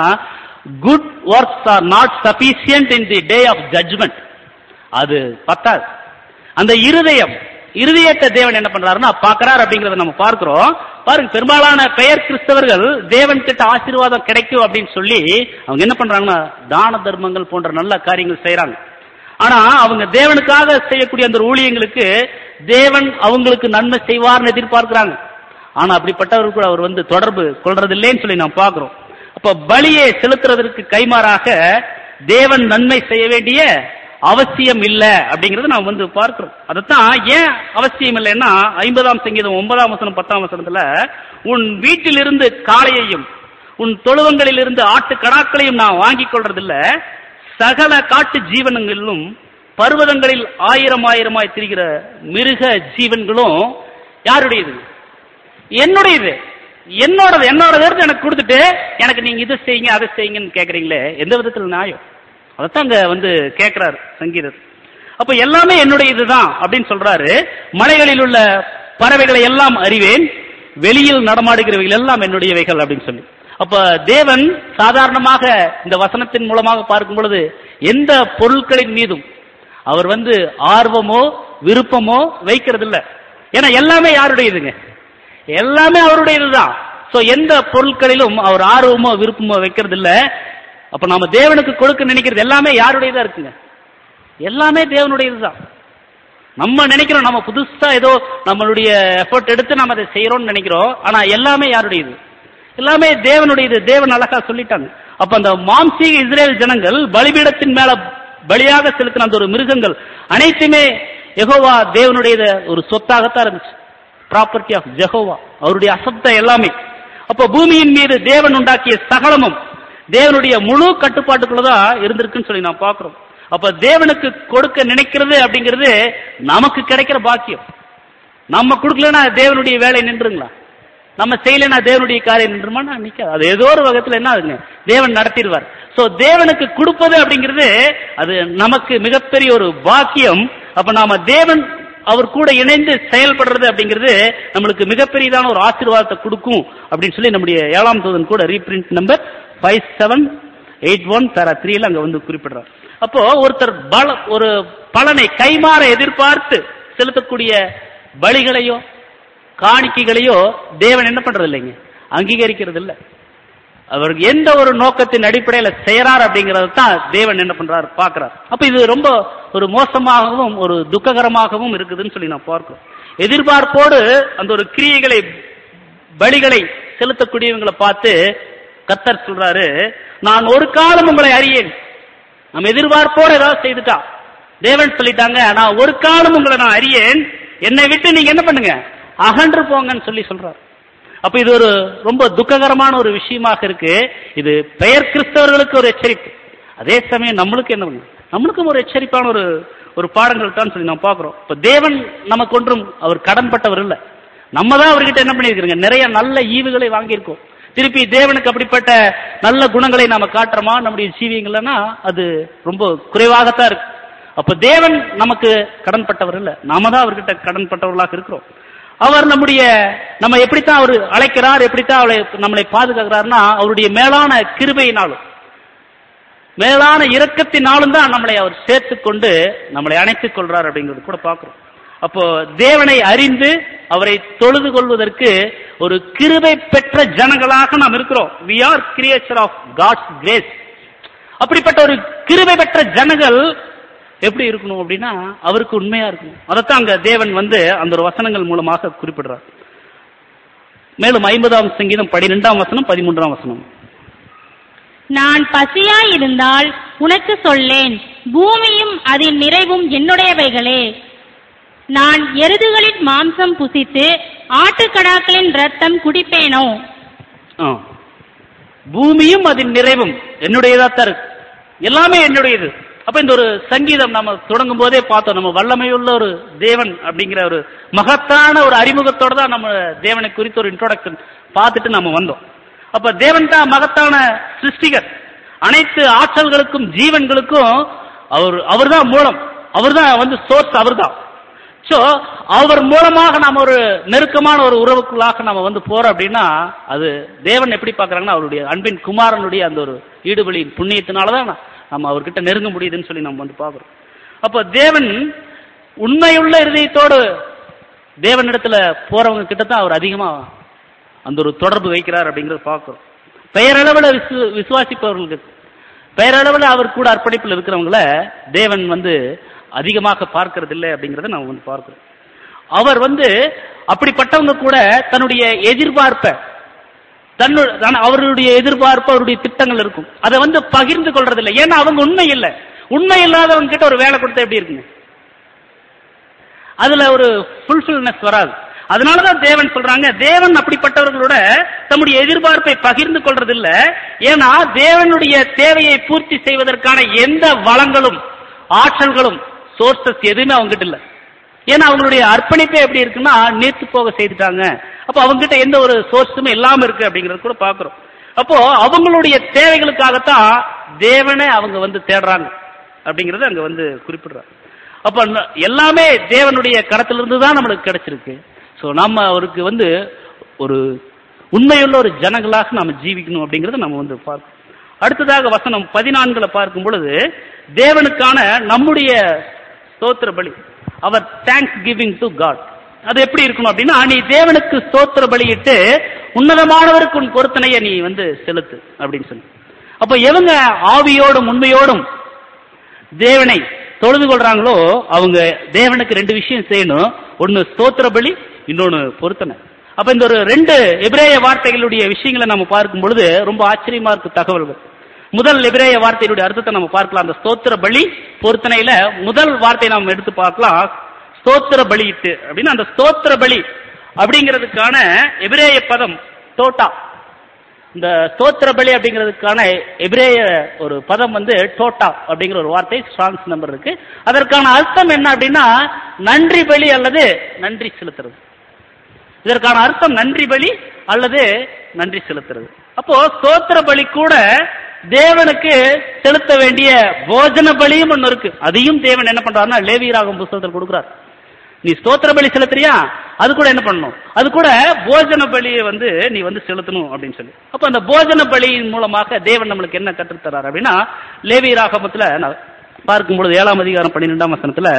good works are not sufficient in the day of judgement அது பத்தாது அந்த இருதயம் இருதயத்தை தேவன் என்ன பண்றாருன்னா பார்க்கறார் அப்படிங்கறத நம்ம பார்க்கிறோம் பாருங்க பெரும்பாலான பெயர் கிறிஸ்தவர்கள் தேவன் கிட்ட ஆசீர்வாதம் கிடைக்கும் அப்படின்னு சொல்லி அவங்க என்ன பண்றாங்கன்னா தான தர்மங்கள் போன்ற நல்ல காரியங்கள் செய்யறாங்க ஆனா அவங்க தேவனுக்காக செய்யக்கூடிய அந்த ஊழியங்களுக்கு தேவன் அவங்களுக்கு நன்மை செய்வார்னு எதிர்பார்க்கிறாங்க ஆனா அப்படிப்பட்டவர்கள் கூட அவர் வந்து தொடர்பு கொள்றதில்லைன்னு சொல்லி நாம் பார்க்கிறோம் அப்ப பலியை செலுத்துறதற்கு கைமாறாக தேவன் நன்மை செய்ய வேண்டிய அவசியம் இல்ல அப்படிங்கறத நாம் வந்து பார்க்கிறோம் அதைத்தான் ஏன் அவசியம் இல்லைன்னா ஐம்பதாம் சங்கீதம் ஒன்பதாம் வசனம் பத்தாம் வசனத்துல உன் வீட்டிலிருந்து காளையையும் உன் தொழுவங்களிலிருந்து ஆட்டு கடாக்களையும் நான் வாங்கிக் கொள்றதில்ல சகல காட்டு ஜீவனங்களிலும் பர்வதங்களில் ஆயிரம் ஆயிரமாய் திரிகிற மிருக ஜீவன்களும் யாருடையது என்னுடையது என்னோடது என்னோடது எடுத்து எனக்கு கொடுத்துட்டு எனக்கு நீங்க இதை செய்யுங்க அதை செய்யுங்கன்னு கேக்குறீங்களே எந்த விதத்துல நியாயம் அதைத்தான் அங்க வந்து கேட்கிறார் சங்கீதர் அப்ப எல்லாமே என்னுடைய இதுதான் அப்படின்னு சொல்றாரு மலைகளில் உள்ள பறவைகளை எல்லாம் அறிவேன் வெளியில் நடமாடுகிறவைகள் எல்லாம் என்னுடையவைகள் அப்படின்னு சொல்லி அப்ப தேவன் சாதாரணமாக இந்த வசனத்தின் மூலமாக பார்க்கும் பொழுது எந்த பொருட்களின் மீதும் அவர் வந்து ஆர்வமோ விருப்பமோ வைக்கிறது இல்ல ஏன்னா எல்லாமே யாருடையதுங்க எல்லாமே அவருடையதுதான் சோ எந்த பொருட்களிலும் அவர் ஆர்வமோ விருப்பமோ வைக்கிறது இல்ல அப்ப நாம தேவனுக்கு கொடுக்க நினைக்கிறது எல்லாமே யாருடையதா இருக்குங்க எல்லாமே தேவனுடையதுதான் நம்ம நினைக்கிறோம் நம்ம புதுசா ஏதோ நம்மளுடைய எஃபர்ட் எடுத்து நம்ம அதை செய்யறோம்னு நினைக்கிறோம் ஆனா எல்லாமே யாருடையது எல்லாமே தேவனுடையது தேவன் அழகா சொல்லிட்டாங்க அப்ப அந்த மாம்சீக இஸ்ரேல் ஜனங்கள் பலிபீடத்தின் மேல பலியாக செலுத்தின அந்த ஒரு மிருகங்கள் அனைத்துமே யெகோவா தேவனுடைய ஒரு சொத்தாகத்தான் இருந்துச்சு ப்ராப்பர்ட்டி ஆஃப் ஜெகோவா அவருடைய அசப்த எல்லாமே அப்ப பூமியின் மீது தேவன் உண்டாக்கிய சகலமும் தேவனுடைய முழு கட்டுப்பாட்டுக்குள்ளதான் இருந்திருக்குன்னு சொல்லி நான் பார்க்கிறோம் அப்ப தேவனுக்கு கொடுக்க நினைக்கிறது அப்படிங்கிறது நமக்கு கிடைக்கிற பாக்கியம் நம்ம கொடுக்கலன்னா தேவனுடைய வேலை நின்றுங்களா நம்ம செய்யலைன்னா தேவனுடைய காரியம் நின்றுமா நிக்காது அது ஏதோ ஒரு வகத்துல என்ன ஆகுங்க தேவன் நடத்திடுவார் சோ தேவனுக்கு கொடுப்பது அப்படிங்கிறது அது நமக்கு மிகப்பெரிய ஒரு பாக்கியம் அப்ப நாம தேவன் அவர் கூட இணைந்து செயல்படுறது அப்படிங்கிறது நம்மளுக்கு மிகப்பெரியதான ஒரு ஆசீர்வாதத்தை கொடுக்கும் அப்படின்னு சொல்லி நம்முடைய ஏழாம் தூதன் கூட reprint number five seven eight one தர த்ரீல அங்க வந்து குறிப்பிடுறார் அப்போ ஒருத்தர் பல ஒரு பலனை கைமாற எதிர்பார்த்து செலுத்தக்கூடிய பலிகளையோ காணிக்கைகளையோ தேவன் என்ன பண்றது இல்லைங்க அங்கீகரிக்கிறது இல்ல அவர் எந்த ஒரு நோக்கத்தின் அடிப்படையில செய்யறார் அப்படிங்கறது தான் தேவன் என்ன பண்றார் பார்க்கிறார் அப்ப இது ரொம்ப ஒரு மோசமாகவும் ஒரு துக்ககரமாகவும் இருக்குதுன்னு சொல்லி நான் பார்க்கிறோம் எதிர்பார்ப்போடு அந்த ஒரு கிரியைகளை பலிகளை செலுத்தக்கூடியவங்களை பார்த்து கத்தர் சொல்றாரு நான் ஒரு காலம் உங்களை அறியேன் நம்ம எதிர்பார்ப்போடு ஏதாவது செய்துட்டா தேவன் சொல்லிட்டாங்க நான் ஒரு காலம் உங்களை நான் அறியேன் என்னை விட்டு நீங்க என்ன பண்ணுங்க அகன்று போங்கன்னு சொல்லி சொல்றாரு அப்ப இது ஒரு ரொம்ப துக்ககரமான ஒரு விஷயமாக இருக்கு இது பெயர் கிறிஸ்தவர்களுக்கு ஒரு எச்சரிப்பு அதே சமயம் நம்மளுக்கு என்ன பண்ணும் நம்மளுக்கும் ஒரு எச்சரிப்பான ஒரு ஒரு பாடங்கள் தான் சொல்லி நம்ம பார்க்கிறோம் இப்ப தேவன் நமக்கு ஒன்றும் அவர் கடன்பட்டவர் இல்ல நம்ம தான் அவர்கிட்ட என்ன பண்ணிருக்கிறோங்க நிறைய நல்ல ஈவுகளை வாங்கியிருக்கோம் திருப்பி தேவனுக்கு அப்படிப்பட்ட நல்ல குணங்களை நாம காட்டுறோமா நம்முடைய ஜீவியங்கள்னா அது ரொம்ப குறைவாகத்தான் இருக்கு அப்ப தேவன் நமக்கு கடன்பட்டவர் இல்ல நாம தான் அவர்கிட்ட கடன்பட்டவர்களாக இருக்கிறோம் அவர் நம்முடைய நம்ம எப்படித்தான் அவர் அழைக்கிறார் எப்படித்தான் அவளை நம்மளை பாதுகாக்கிறார்னா அவருடைய மேலான கிருபையினாலும் மேலான இரக்கத்தினாலும் தான் நம்மளை அவர் சேர்த்து கொண்டு நம்மளை அணைத்துக் கொள்றார் அப்படிங்கிறது கூட பார்க்கிறோம் அப்போ தேவனை அறிந்து அவரை தொழுது கொள்வதற்கு ஒரு கிருபை பெற்ற ஜனங்களாக நாம் இருக்கிறோம் we are creature of God's grace அப்படிப்பட்ட ஒரு கிருபை பெற்ற ஜனங்கள் எப்படி இருக்கணும் அப்படின்னா அவருக்கு உண்மையா இருக்கணும் அதைத்தான் அங்க தேவன் வந்து அந்த ஒரு வசனங்கள் மூலமாக குறிப்பிடுறார் மேலும் ஐம்பதாம் சங்கீதம் பனிரெண்டாம் வசனம் பதிமூன்றாம் வசனம் நான் பசியாயிருந்தால் உனக்கு சொல்லேன் பூமியும் அதன் நிறைவும் என்னுடையவைகளே நான் எருதுகளின் மாம்சம் புசித்து ஆட்டுக்கடாக்களின் ரத்தம் குடிப்பேனோ ஆ. பூமியும் அதன் நிறைவும் என்னுடையதா தான் இருக்கு எல்லாமே என்னுடையது அப்ப இந்த ஒரு சங்கீதம் நம்ம தொடங்கும் போதே பார்த்தோம் நம்ம வல்லமையுள்ள ஒரு தேவன் அப்படிங்கிற ஒரு மகத்தான ஒரு அறிமுகத்தோட தான் நம்ம தேவனை குறித்து ஒரு இன்ட்ரோடக்ஷன் பார்த்துட்டு நம்ம வந்தோம் அப்ப தேவன் தான் மகத்தான சிருஷ்டிகர் அனைத்து ஆற்றல்களுக்கும் ஜீவன்களுக்கும் அவர் அவர்தான் மூலம் அவர்தான் வந்து சோர்ஸ் அவர்தான் சோ அவர் மூலமாக நாம ஒரு நெருக்கமான ஒரு உறவுக்குள்ளாக நம்ம வந்து போறோம் அப்படின்னா அது தேவன் எப்படி பார்க்கறாங்கன்னா அவருடைய அன்பின் குமாரனுடைய அந்த ஒரு ஈடுபலியின் புண்ணியத்தினாலதான் நம்ம அவர்கிட்ட நெருங்க முடியுதுன்னு சொல்லி நம்ம வந்து பார்க்கிறோம் அப்போ தேவன் உண்மையுள்ள இருதயத்தோடு தேவனிடத்துல போறவங்க கிட்ட தான் அவர் அதிகமா அந்த ஒரு தொடர்பு வைக்கிறார் அப்படிங்கறத பார்க்கிறோம் பெயரளவில் விசு விசுவாசிப்பவர்களுக்கு பெயரளவில் அவர் கூட அர்ப்பணிப்பில் இருக்கிறவங்கள தேவன் வந்து அதிகமாக பார்க்கறது இல்லை அப்படிங்கறத நம்ம வந்து பார்க்கிறோம் அவர் வந்து அப்படிப்பட்டவங்க கூட தன்னுடைய எதிர்பார்ப்பை தன்னுடைய தன் அவருடைய எதிர்பார்ப்பு அவருடைய திட்டங்கள் இருக்கும் அதை வந்து பகிர்ந்து கொள்றது இல்லை ஏன்னா அவங்க உண்மை இல்லை உண்மை இல்லாதவங்க கிட்ட ஒரு வேலை கொடுத்தா எப்படி இருக்குங்க அதுல ஒரு ஃபுல்ஃபில்னஸ் வராது அதனாலதான் தேவன் சொல்றாங்க தேவன் அப்படிப்பட்டவர்களோட தம்முடைய எதிர்பார்ப்பை பகிர்ந்து கொள்றது இல்ல ஏன்னா தேவனுடைய தேவையை பூர்த்தி செய்வதற்கான எந்த வளங்களும் ஆற்றல்களும் சோர்சஸ் எதுவுமே அவங்க கிட்ட இல்ல ஏன்னா அவங்களுடைய அர்ப்பணிப்பே எப்படி இருக்குன்னா நேர்த்து போக செய்துட்டாங்க அப்போ அவங்க கிட்ட எந்த ஒரு சோர்ஸுமே இல்லாம இருக்கு அப்படிங்கறது கூட பாக்குறோம் அப்போ அவங்களுடைய தேவைகளுக்காகத்தான் தேவனை அவங்க வந்து தேடுறாங்க அப்படிங்கறது அங்க வந்து குறிப்பிடுறாங்க அப்ப ந- எல்லாமே தேவனுடைய கரத்திலிருந்து தான் நம்மளுக்கு கிடைச்சிருக்கு சோ நம்ம அவருக்கு வந்து ஒரு உண்மையுள்ள ஒரு ஜனங்களாக நாம ஜீவிக்கணும் அப்படிங்கறத நம்ம வந்து பார்க்கணும் அடுத்ததாக வசனம் பதினான்குல பார்க்கும் பொழுது தேவனுக்கான நம்முடைய ஸ்தோத்திர பலி அவர் தேங்க்ஸ் கிவிங் டு காட் அது எப்படி இருக்கணும் அப்படின்னா நீ தேவனுக்கு ஸ்தோத்திர பலியிட்டு உன்னதமானவருக்கு உன் பொருத்தனையை நீ வந்து செலுத்து அப்படின்னு சொல்லி அப்ப எவங்க ஆவியோடும் உண்மையோடும் தேவனை தொழுது கொள்றாங்களோ அவங்க தேவனுக்கு ரெண்டு விஷயம் செய்யணும் ஒன்னு ஸ்தோத்திர பலி இன்னொன்னு பொருத்தனை அப்ப இந்த ஒரு ரெண்டு எபிரேய வார்த்தைகளுடைய விஷயங்களை நம்ம பார்க்கும் பொழுது ரொம்ப ஆச்சரியமா இருக்கு தகவல்கள் முதல் எபிரேய வார்த்தையுடைய அர்த்தத்தை நம்ம பார்க்கலாம் அந்த ஸ்தோத்திர பலி பொருத்தனையில முதல் வார்த்தையை நாம் எடுத்து பார்க்கலாம் ஸ்தோத்திர பலியிட்டு அப்படின்னு அந்த ஸ்தோத்திர பலி அப்படிங்கிறதுக்கான எபிரேய பதம் தோட்டா இந்த ஸ்தோத்திர பலி அப்படிங்கிறதுக்கான எபிரேய ஒரு பதம் வந்து டோட்டா அப்படிங்கிற ஒரு வார்த்தை ஸ்ட்ராங்ஸ் நம்பர் இருக்கு அதற்கான அர்த்தம் என்ன அப்படின்னா நன்றி பலி அல்லது நன்றி செலுத்துறது இதற்கான அர்த்தம் நன்றி பலி அல்லது நன்றி செலுத்துறது அப்போ ஸ்தோத்திர பலி கூட தேவனுக்கு செலுத்த வேண்டிய போஜன பலியும் ஒண்ணு இருக்கு அதையும் தேவன் என்ன பண்றாருன்னா லேவியராகும் புஸ்தகத்தில் கொடுக்குறார் நீ ஸ்தோத்திர பலி செலுத்துறியா அது கூட என்ன பண்ணணும் அது கூட போஜன பலியை வந்து நீ வந்து செலுத்தணும் அப்படின்னு சொல்லி அப்ப அந்த போஜன பலியின் மூலமாக தேவன் நம்மளுக்கு என்ன கற்றுத்தரார் அப்படின்னா லேவி ராகமத்துல நான் பார்க்கும் பொழுது ஏழாம் அதிகாரம் பன்னிரெண்டாம் வசனத்துல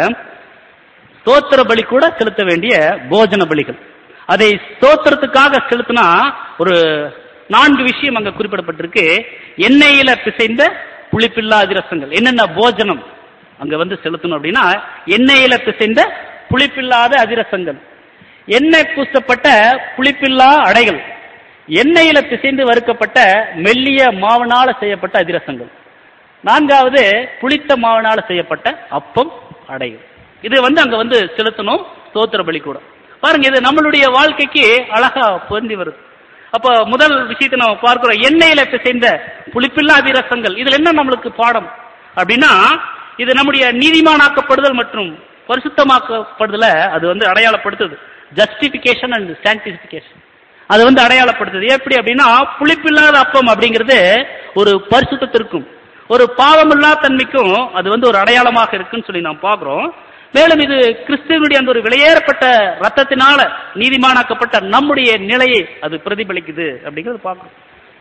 ஸ்தோத்திர பலி கூட செலுத்த வேண்டிய போஜன பலிகள் அதை ஸ்தோத்திரத்துக்காக செலுத்தினா ஒரு நான்கு விஷயம் அங்க குறிப்பிடப்பட்டிருக்கு எண்ணெயில பிசைந்த புளிப்பில்லா அதிரசங்கள் என்னென்ன போஜனம் அங்க வந்து செலுத்தணும் அப்படின்னா எண்ணெயில பிசைந்த புளிப்பில்லாத அதிரசங்கள் எண்ணெய் பூசப்பட்ட புளிப்பில்லா அடைகள் எண்ணெயில பிசைந்து வறுக்கப்பட்ட மெல்லிய மாவனால செய்யப்பட்ட அதிரசங்கள் நான்காவது புளித்த மாவனால செய்யப்பட்ட அப்பம் அடைகள் இது வந்து அங்க வந்து செலுத்தணும் ஸ்தோத்திர பலி கூட பாருங்க இது நம்மளுடைய வாழ்க்கைக்கு அழகா பொருந்தி வருது அப்ப முதல் விஷயத்தை நம்ம பார்க்கிறோம் எண்ணெயில பிசைந்த புளிப்பில்லா அதிரசங்கள் இதுல என்ன நம்மளுக்கு பாடம் அப்படின்னா இது நம்முடைய நீதிமானாக்கப்படுதல் மற்றும் பரிசுத்தமாக்கப்படுதல அது வந்து அடையாளப்படுத்துது ஜஸ்டிபிகேஷன் அண்ட் சான்டிபிகேஷன் அது வந்து அடையாளப்படுத்துது எப்படி அப்படின்னா புளிப்பில்லாத அப்பம் அப்படிங்கிறது ஒரு பரிசுத்தத்திற்கும் ஒரு பாவமில்லா தன்மைக்கும் அது வந்து ஒரு அடையாளமாக இருக்குன்னு சொல்லி நாம் பார்க்கிறோம் மேலும் இது கிறிஸ்துவனுடைய அந்த ஒரு விலையேறப்பட்ட ரத்தத்தினால நீதிமானாக்கப்பட்ட நம்முடைய நிலையை அது பிரதிபலிக்குது அப்படிங்கறது பார்க்கிறோம்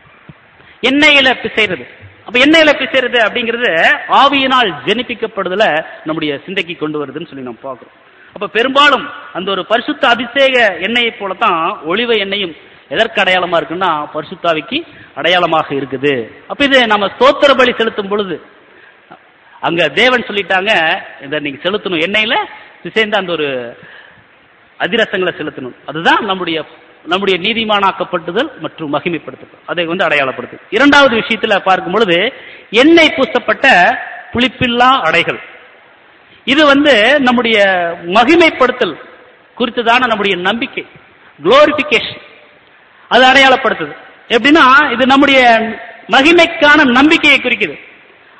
எண்ணெயில பிசைறது அப்ப எண்ணெயில பிசைறது அப்படிங்கிறது ஆவியினால் ஜெனிப்பிக்கப்படுதல நம்முடைய சிந்தைக்கு கொண்டு வருதுன்னு சொல்லி நாம் பார்க்கிறோம் அப்ப பெரும்பாலும் அந்த ஒரு பரிசுத்த அபிஷேக எண்ணெயை போலத்தான் ஒளிவ எண்ணெயும் எதற்கு அடையாளமா இருக்குன்னா பரிசுத்தாவிக்கு அடையாளமாக இருக்குது அப்ப இது நம்ம ஸ்தோத்திர பலி செலுத்தும் பொழுது அங்க தேவன் சொல்லிட்டாங்க இதை நீங்க செலுத்தணும் எண்ணெயில பிசைந்த அந்த ஒரு அதிரசங்களை செலுத்தணும் அதுதான் நம்முடைய நம்முடைய நீதிமானாக்கப்பட்டுதல் மற்றும் மகிமைப்படுத்துதல் அதை வந்து அடையாளப்படுத்து இரண்டாவது விஷயத்துல பார்க்கும் பொழுது எண்ணெய் பூசப்பட்ட புளிப்பில்லா அடைகள் இது வந்து நம்முடைய மகிமைப்படுத்தல் குறித்ததான நம்முடைய நம்பிக்கை குளோரிபிகேஷன் அது அடையாளப்படுத்துது எப்படின்னா இது நம்முடைய மகிமைக்கான நம்பிக்கையை குறிக்குது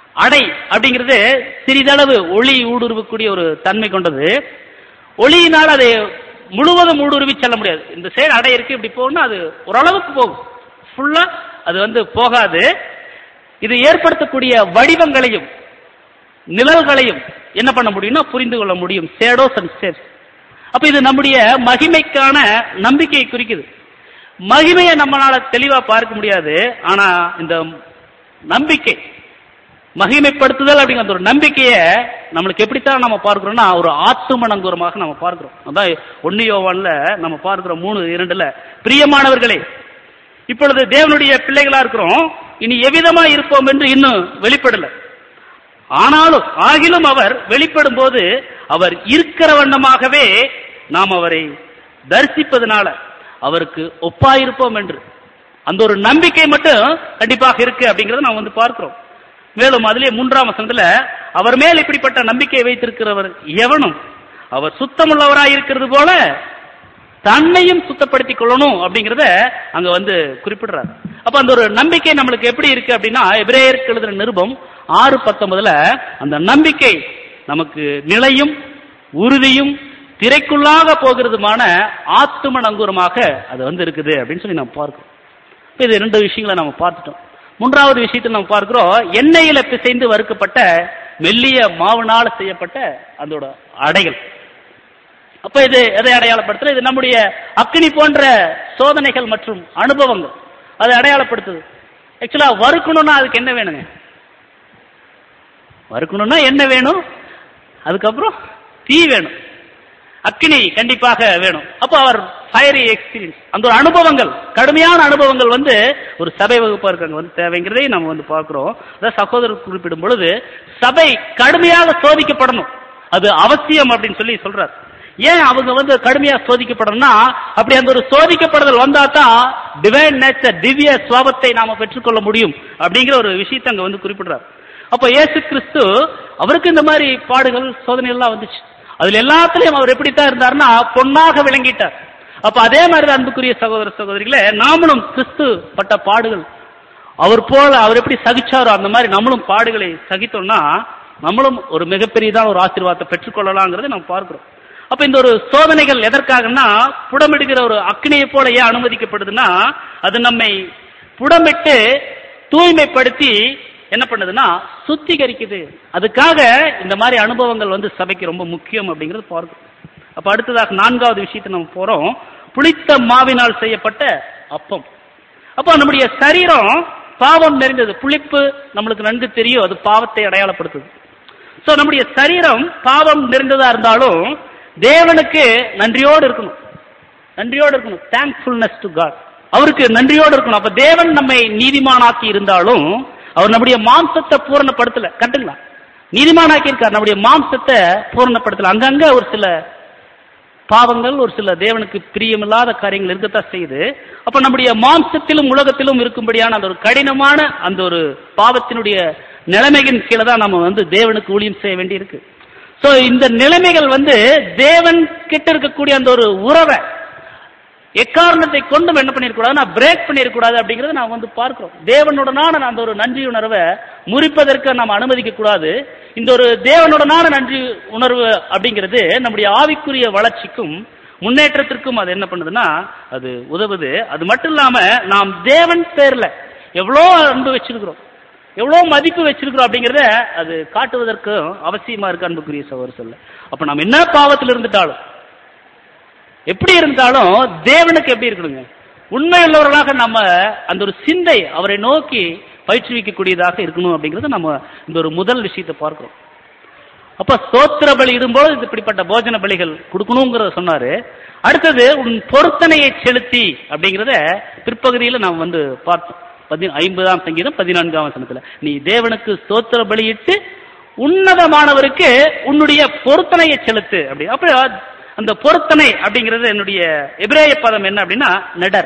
அடை அப்படிங்கிறது சிறிதளவு ஒளி ஊடுருவக்கூடிய ஒரு தன்மை கொண்டது ஒளியினால் அதை முழுவதும் ஊடுருவி செல்ல முடியாது இந்த சைடு அடை இருக்கு இப்படி போகணும்னா அது ஓரளவுக்கு போகும் ஃபுல்லா அது வந்து போகாது இது ஏற்படுத்தக்கூடிய வடிவங்களையும் நிழல்களையும் என்ன பண்ண முடியும்னா புரிந்து கொள்ள முடியும் ஷேடோஸ் அண்ட் ஷேப்ஸ் அப்ப இது நம்முடைய மகிமைக்கான நம்பிக்கையை குறிக்குது மகிமையை நம்மளால தெளிவா பார்க்க முடியாது ஆனா இந்த நம்பிக்கை மகிமைப்படுத்துதல் அப்படிங்கிற ஒரு நம்பிக்கையை நம்மளுக்கு எப்படித்தான் நம்ம பார்க்கிறோம்னா ஒரு ஆத்தும நங்கூரமாக நம்ம பார்க்கிறோம் அதான் ஒன்னு யோவான்ல நம்ம பார்க்கிறோம் மூணு இரண்டுல பிரியமானவர்களே இப்பொழுது தேவனுடைய பிள்ளைகளா இருக்கிறோம் இனி எவ்விதமா இருப்போம் என்று இன்னும் வெளிப்படல ஆனாலும் ஆகிலும் அவர் வெளிப்படும் போது அவர் இருக்கிற வண்ணமாகவே நாம் அவரை தரிசிப்பதனால அவருக்கு ஒப்பாயிருப்போம் என்று அந்த ஒரு நம்பிக்கை மட்டும் கண்டிப்பாக இருக்கு அப்படிங்கறத நாம் வந்து பார்க்கிறோம் மேலும் அதிலே மூன்றாம் வசனத்துல அவர் மேல் இப்படிப்பட்ட நம்பிக்கை வைத்திருக்கிறவர் எவனும் அவர் சுத்தமுள்ளவராய் இருக்கிறது போல தன்னையும் சுத்தப்படுத்திக் கொள்ளணும் அப்படிங்கறத அங்க வந்து குறிப்பிடுறார் அப்ப அந்த ஒரு நம்பிக்கை நம்மளுக்கு எப்படி இருக்கு அப்படின்னா எபிரேயருக்கு எழுதுற நிருபம் ஆறு பத்தொன்பதுல அந்த நம்பிக்கை நமக்கு நிலையும் உறுதியும் திரைக்குள்ளாக போகிறதுமான ஆத்தும நங்கூரமாக அது வந்து இருக்குது அப்படின்னு சொல்லி நம்ம பார்க்கிறோம் இப்ப இது ரெண்டு விஷயங்களை நம்ம பார்த்துட்டோம் மூன்றாவது விஷயத்தில் நம்ம பார்க்கிறோம் எண்ணெயில பிசைந்து வறுக்கப்பட்ட மெல்லிய மாவுனால செய்யப்பட்ட அதோட அடைகள் அப்ப இது எதை அடையாளப்படுத்துறது இது நம்முடைய அக்னி போன்ற சோதனைகள் மற்றும் அனுபவங்கள் அதை அடையாளப்படுத்துது ஆக்சுவலா வறுக்கணும்னா அதுக்கு என்ன வேணுங்க வறுக்கணும்னா என்ன வேணும் அதுக்கப்புறம் தீ வேணும் அக்னி கண்டிப்பாக வேணும் அப்போ அவர் ஃபயரி எக்ஸ்பீரியன்ஸ் அந்த ஒரு அனுபவங்கள் கடுமையான அனுபவங்கள் வந்து ஒரு சபை வகுப்பாருக்கு அங்க வந்து தேவைங்கிறதை நம்ம வந்து பார்க்கிறோம் அதாவது சகோதரர் குறிப்பிடும் பொழுது சபை கடுமையாக சோதிக்கப்படணும் அது அவசியம் அப்படின்னு சொல்லி சொல்றார் ஏன் அவங்க வந்து கடுமையா சோதிக்கப்படணும்னா அப்படி அந்த ஒரு சோதிக்கப்படுதல் வந்தா தான் டிவைன் நேச்சர் திவ்ய சுவாபத்தை நாம பெற்றுக்கொள்ள முடியும் அப்படிங்கிற ஒரு விஷயத்தை அங்க வந்து குறிப்பிடுறார் அப்ப இயேசு கிறிஸ்து அவருக்கு இந்த மாதிரி பாடுகள் சோதனை எல்லாம் வந்துச்சு அதுல எல்லாத்துலயும் அவர் எப்படித்தான் இருந்தாருன்னா பொன்னாக விளங்கிட்டார் அப்ப அதே மாதிரி அன்புக்குரிய சகோதர சகோதரிகளே நாமளும் கிறிஸ்து பட்ட பாடுகள் அவர் போல அவர் எப்படி சகிச்சாரோ அந்த மாதிரி நம்மளும் பாடுகளை சகித்தோம்னா நம்மளும் ஒரு மிகப்பெரியதான ஒரு ஆசீர்வாதத்தை பெற்றுக்கொள்ளலாங்கிறத நம்ம பார்க்கிறோம் அப்ப இந்த ஒரு சோதனைகள் எதற்காகனா புடமிடுகிற ஒரு அக்னியை போல ஏன் அனுமதிக்கப்படுதுன்னா அது நம்மை புடமிட்டு தூய்மைப்படுத்தி என்ன பண்ணுதுன்னா சுத்திகரிக்குது அதுக்காக இந்த மாதிரி அனுபவங்கள் வந்து சபைக்கு ரொம்ப முக்கியம் அப்படிங்கிறது பார்க்கும் அப்ப அடுத்ததாக நான்காவது விஷயத்தை நம்ம போறோம் புளித்த மாவினால் செய்யப்பட்ட அப்பம் அப்போ நம்முடைய சரீரம் பாவம் நிறைந்தது புளிப்பு நம்மளுக்கு நன்கு தெரியும் அது பாவத்தை அடையாளப்படுத்துது சோ நம்முடைய சரீரம் பாவம் நிறைந்ததா இருந்தாலும் தேவனுக்கு நன்றியோடு இருக்கணும் நன்றியோடு இருக்கணும் தேங்க்ஃபுல்னஸ் டு காட் அவருக்கு நன்றியோடு இருக்கணும் அப்ப தேவன் நம்மை நீதிமானாக்கி இருந்தாலும் அவர் நம்முடைய மாம்சத்தை பூரணப்படுத்தல கட்டுங்களா நீதிமானாக்கி இருக்கார் நம்முடைய மாம்சத்தை பூரணப்படுத்தல அங்கங்க ஒரு சில பாவங்கள் ஒரு சில தேவனுக்கு பிரியமில்லாத காரியங்கள் இருக்கத்தான் செய்யுது அப்ப நம்முடைய மாம்சத்திலும் உலகத்திலும் இருக்கும்படியான அந்த ஒரு கடினமான அந்த ஒரு பாவத்தினுடைய நிலைமையின் கீழே தான் நம்ம வந்து தேவனுக்கு ஊழியம் செய்ய வேண்டியிருக்கு சோ இந்த நிலைமைகள் வந்து தேவன் கிட்ட இருக்கக்கூடிய அந்த ஒரு உறவை எக்காரணத்தை கொண்டும் என்ன பண்ணிருக்கூடாது நான் பிரேக் பண்ணிருக்கூடாது அப்படிங்கறத நான் வந்து பார்க்கிறோம் தேவனுடனான அந்த ஒரு நன்றி உணர்வை முறிப்பதற்கு நாம் அனுமதிக்க கூடாது இந்த ஒரு தேவனுடனான நன்றி உணர்வு அப்படிங்கிறது நம்முடைய ஆவிக்குரிய வளர்ச்சிக்கும் முன்னேற்றத்திற்கும் அது என்ன பண்ணுதுன்னா அது உதவுது அது மட்டும் இல்லாம நாம் தேவன் பேர்ல எவ்வளோ அன்பு வச்சிருக்கிறோம் எவ்வளவு மதிப்பு வச்சிருக்கிறோம் அப்படிங்கறத அது காட்டுவதற்கும் அவசியமா இருக்கு அன்புக்குரிய சகோதர சொல்ல அப்ப நாம் என்ன பாவத்தில் இருந்துட்டாலும் எப்படி இருந்தாலும் தேவனுக்கு எப்படி இருக்கணுங்க உண்மை உள்ளவர்களாக நம்ம அந்த ஒரு சிந்தை அவரை நோக்கி பயிற்றுவிக்கக்கூடியதாக இருக்கணும் அப்படிங்கறத நம்ம இந்த ஒரு முதல் விஷயத்தை பார்க்கிறோம் அப்ப ஸ்தோத்திர பலி இடும்போது இது இப்படிப்பட்ட போஜன பலிகள் கொடுக்கணுங்கிறத சொன்னாரு அடுத்தது உன் பொருத்தனையை செலுத்தி அப்படிங்கறத பிற்பகுதியில நாம் வந்து பார்த்தோம் பதி ஐம்பதாம் சங்கீதம் பதினான்காம் வசனத்துல நீ தேவனுக்கு ஸ்தோத்திர பலியிட்டு உன்னதமானவருக்கு உன்னுடைய பொருத்தனையை செலுத்து அப்படி அப்ப அந்த பொருத்தனை அப்படிங்கிறது என்னுடைய எபிரேய பதம் என்ன அப்படின்னா நெடர்